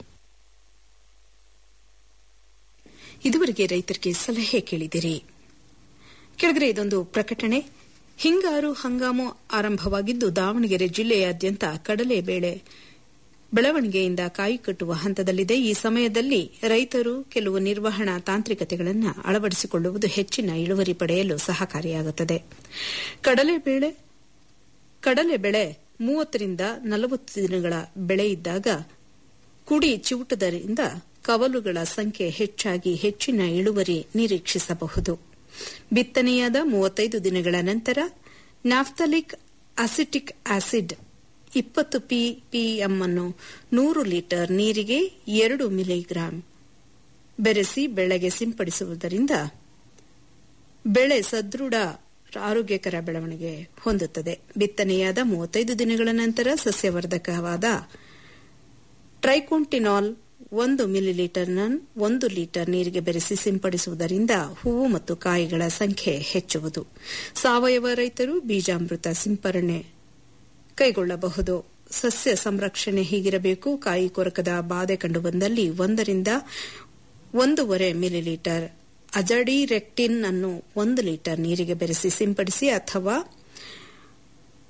ಇದುವರೆಗೆ ರೈತರಿಗೆ ಸಲಹೆ ಕೇಳಿದಿರಿ ಕೆಳಗರೆ ಇದೊಂದು ಪ್ರಕಟಣೆ ಹಿಂಗಾರು ಹಂಗಾಮು ಆರಂಭವಾಗಿದ್ದು ದಾವಣಗೆರೆ ಜಿಲ್ಲೆಯಾದ್ಯಂತ ಕಡಲೆ ಬೇಳೆ ಬೆಳವಣಿಗೆಯಿಂದ ಕಾಯಿ ಕಟ್ಟುವ ಹಂತದಲ್ಲಿದೆ ಈ ಸಮಯದಲ್ಲಿ ರೈತರು ಕೆಲವು ನಿರ್ವಹಣಾ ತಾಂತ್ರಿಕತೆಗಳನ್ನು ಅಳವಡಿಸಿಕೊಳ್ಳುವುದು ಹೆಚ್ಚಿನ ಇಳುವರಿ ಪಡೆಯಲು ಸಹಕಾರಿಯಾಗುತ್ತದೆ ಕಡಲೆಬೇಳೆ ಕಡಲೆ ಬೆಳೆ ಮೂವತ್ತರಿಂದ ನಲವತ್ತು ದಿನಗಳ ಬೆಳೆ ಇದ್ದಾಗ ಕುಡಿ ಚಿವುಟದಿಂದ ಕವಲುಗಳ ಸಂಖ್ಯೆ ಹೆಚ್ಚಾಗಿ ಹೆಚ್ಚಿನ ಇಳುವರಿ ನಿರೀಕ್ಷಿಸಬಹುದು ಬಿತ್ತನೆಯಾದ ಮೂವತ್ತೈದು ದಿನಗಳ ನಂತರ ನ್ಯಾಫ್ಥಲಿಕ್ ಅಸಿಟಿಕ್ ಆಸಿಡ್ ಇಪ್ಪತ್ತು ಪಿಪಿಎಂ ಅನ್ನು ನೂರು ಲೀಟರ್ ನೀರಿಗೆ ಎರಡು ಮಿಲಿಗ್ರಾಂ ಬೆರೆಸಿ ಬೆಳೆಗೆ ಸಿಂಪಡಿಸುವುದರಿಂದ ಬೆಳೆ ಸದೃಢ ಆರೋಗ್ಯಕರ ಬೆಳವಣಿಗೆ ಹೊಂದುತ್ತದೆ ಬಿತ್ತನೆಯಾದ ಮೂವತ್ತೈದು ದಿನಗಳ ನಂತರ ಸಸ್ಯವರ್ಧಕವಾದ ಟ್ರೈಕೋಂಟಿನಾಲ್ ಒಂದು ಮಿಲಿಲೀಟರ್ ಒಂದು ಲೀಟರ್ ನೀರಿಗೆ ಬೆರೆಸಿ ಸಿಂಪಡಿಸುವುದರಿಂದ ಹೂವು ಮತ್ತು ಕಾಯಿಗಳ ಸಂಖ್ಯೆ ಹೆಚ್ಚುವುದು ಸಾವಯವ ರೈತರು ಬೀಜಾಮೃತ ಸಿಂಪರಣೆ ಕೈಗೊಳ್ಳಬಹುದು ಸಸ್ಯ ಸಂರಕ್ಷಣೆ ಹೀಗಿರಬೇಕು ಕಾಯಿ ಕೊರಕದ ಬಾಧೆ ಕಂಡುಬಂದಲ್ಲಿ ಒಂದರಿಂದ ಒಂದೂವರೆ ಮಿಲಿಲೀಟರ್ ಅಜಡಿ ರೆಕ್ಟಿನ್ ಅನ್ನು ಒಂದು ಲೀಟರ್ ನೀರಿಗೆ ಬೆರೆಸಿ ಸಿಂಪಡಿಸಿ ಅಥವಾ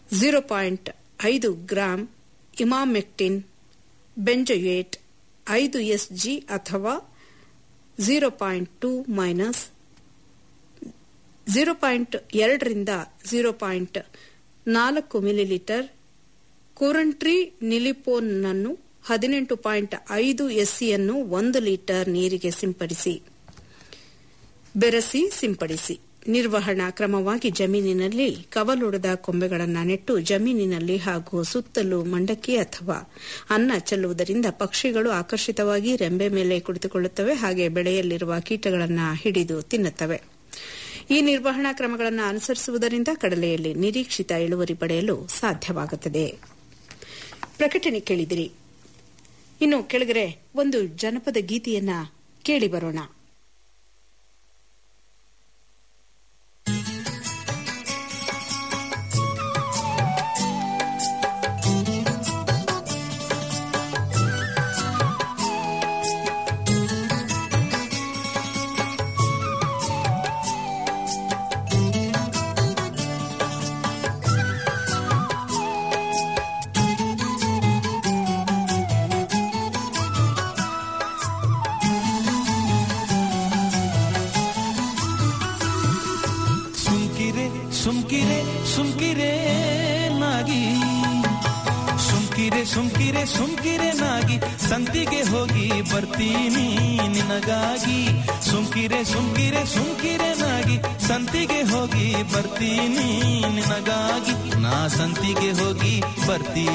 ಝೀರೋ ಪಾಯಿಂಟ್ ಐದು ಗ್ರಾಂ ಇಮಾಮೆಕ್ಟಿನ್ ಬೆಂಜೊಯೇಟ್ ಐದು ಎಸ್ ಜಿ ಅಥವಾ zero point two minus zero point ಎರಡರಿಂದ ಝೀರೋ ಪಾಯಿಂಟ್ ನಾಲ್ಕು ಮಿಲಿಲೀಟರ್ ಕೂರಂಟ್ರಿ ನಿಲಿಪೋನ್ನನ್ನು ಹದಿನೆಂಟು ಪಾಯಿಂಟ್ ಐದು ಎಸ್ಸಿಯನ್ನು ಒಂದು ಲೀಟರ್ ನೀರಿಗೆ ಸಿಂಪಡಿಸಿ ಬೆರೆಸಿ ಸಿಂಪಡಿಸಿ ನಿರ್ವಹಣಾ ಕ್ರಮವಾಗಿ ಜಮೀನಿನಲ್ಲಿ ಕವಲುಡದ ಕೊಂಬೆಗಳನ್ನು ನೆಟ್ಟು ಜಮೀನಿನಲ್ಲಿ ಹಾಗೂ ಸುತ್ತಲೂ ಮಂಡಕ್ಕಿ ಅಥವಾ ಅನ್ನ ಚೆಲ್ಲುವುದರಿಂದ ಪಕ್ಷಿಗಳು ಆಕರ್ಷಿತವಾಗಿ ರೆಂಬೆ ಮೇಲೆ ಕುಳಿತುಕೊಳ್ಳುತ್ತವೆ ಹಾಗೆ ಬೆಳೆಯಲ್ಲಿರುವ ಕೀಟಗಳನ್ನು ಹಿಡಿದು ತಿನ್ನುತ್ತವೆ ಈ ನಿರ್ವಹಣಾ ಕ್ರಮಗಳನ್ನು ಅನುಸರಿಸುವುದರಿಂದ ಕಡಲೆಯಲ್ಲಿ ನಿರೀಕ್ಷಿತ ಇಳುವರಿ ಪಡೆಯಲು ಸಾಧ್ಯವಾಗುತ್ತದೆ ಪ್ರಕಟಣೆ ಕೇಳಿದಿರಿ ಇನ್ನು ಕೆಳಗರೆ ಒಂದು ಜನಪದ ಗೀತೆಯನ್ನ ಕೇಳಿ ಬರೋಣ ಸುಮ್ಕಿರೆ ಸುಮ್ಕಿರೆ ಸುಮ್ಕಿರೆ ನಾಗಿ ಸುಮ್ಕಿರೆ ಸುಮ್ಕಿರೆ ಸುಮ್ಕಿರೆ ನಾಗಿ ಸಂತಿಗೆ ಹೋಗಿ ಬರ್ತೀನಿ ನಿನಗಾಗಿ ಸುಮ್ಕಿರೆ ಸುಮ್ಕಿರೆ ಸುಮ್ಕಿರೆ ನಾಗಿ ಸಂತಿಗೆ ಹೋಗಿ ಬರ್ತೀನಿ ನಿನಗಾಗಿ ನಾ ಸಂತಿಗೆ ಹೋಗಿ ಬರ್ತೀನಿ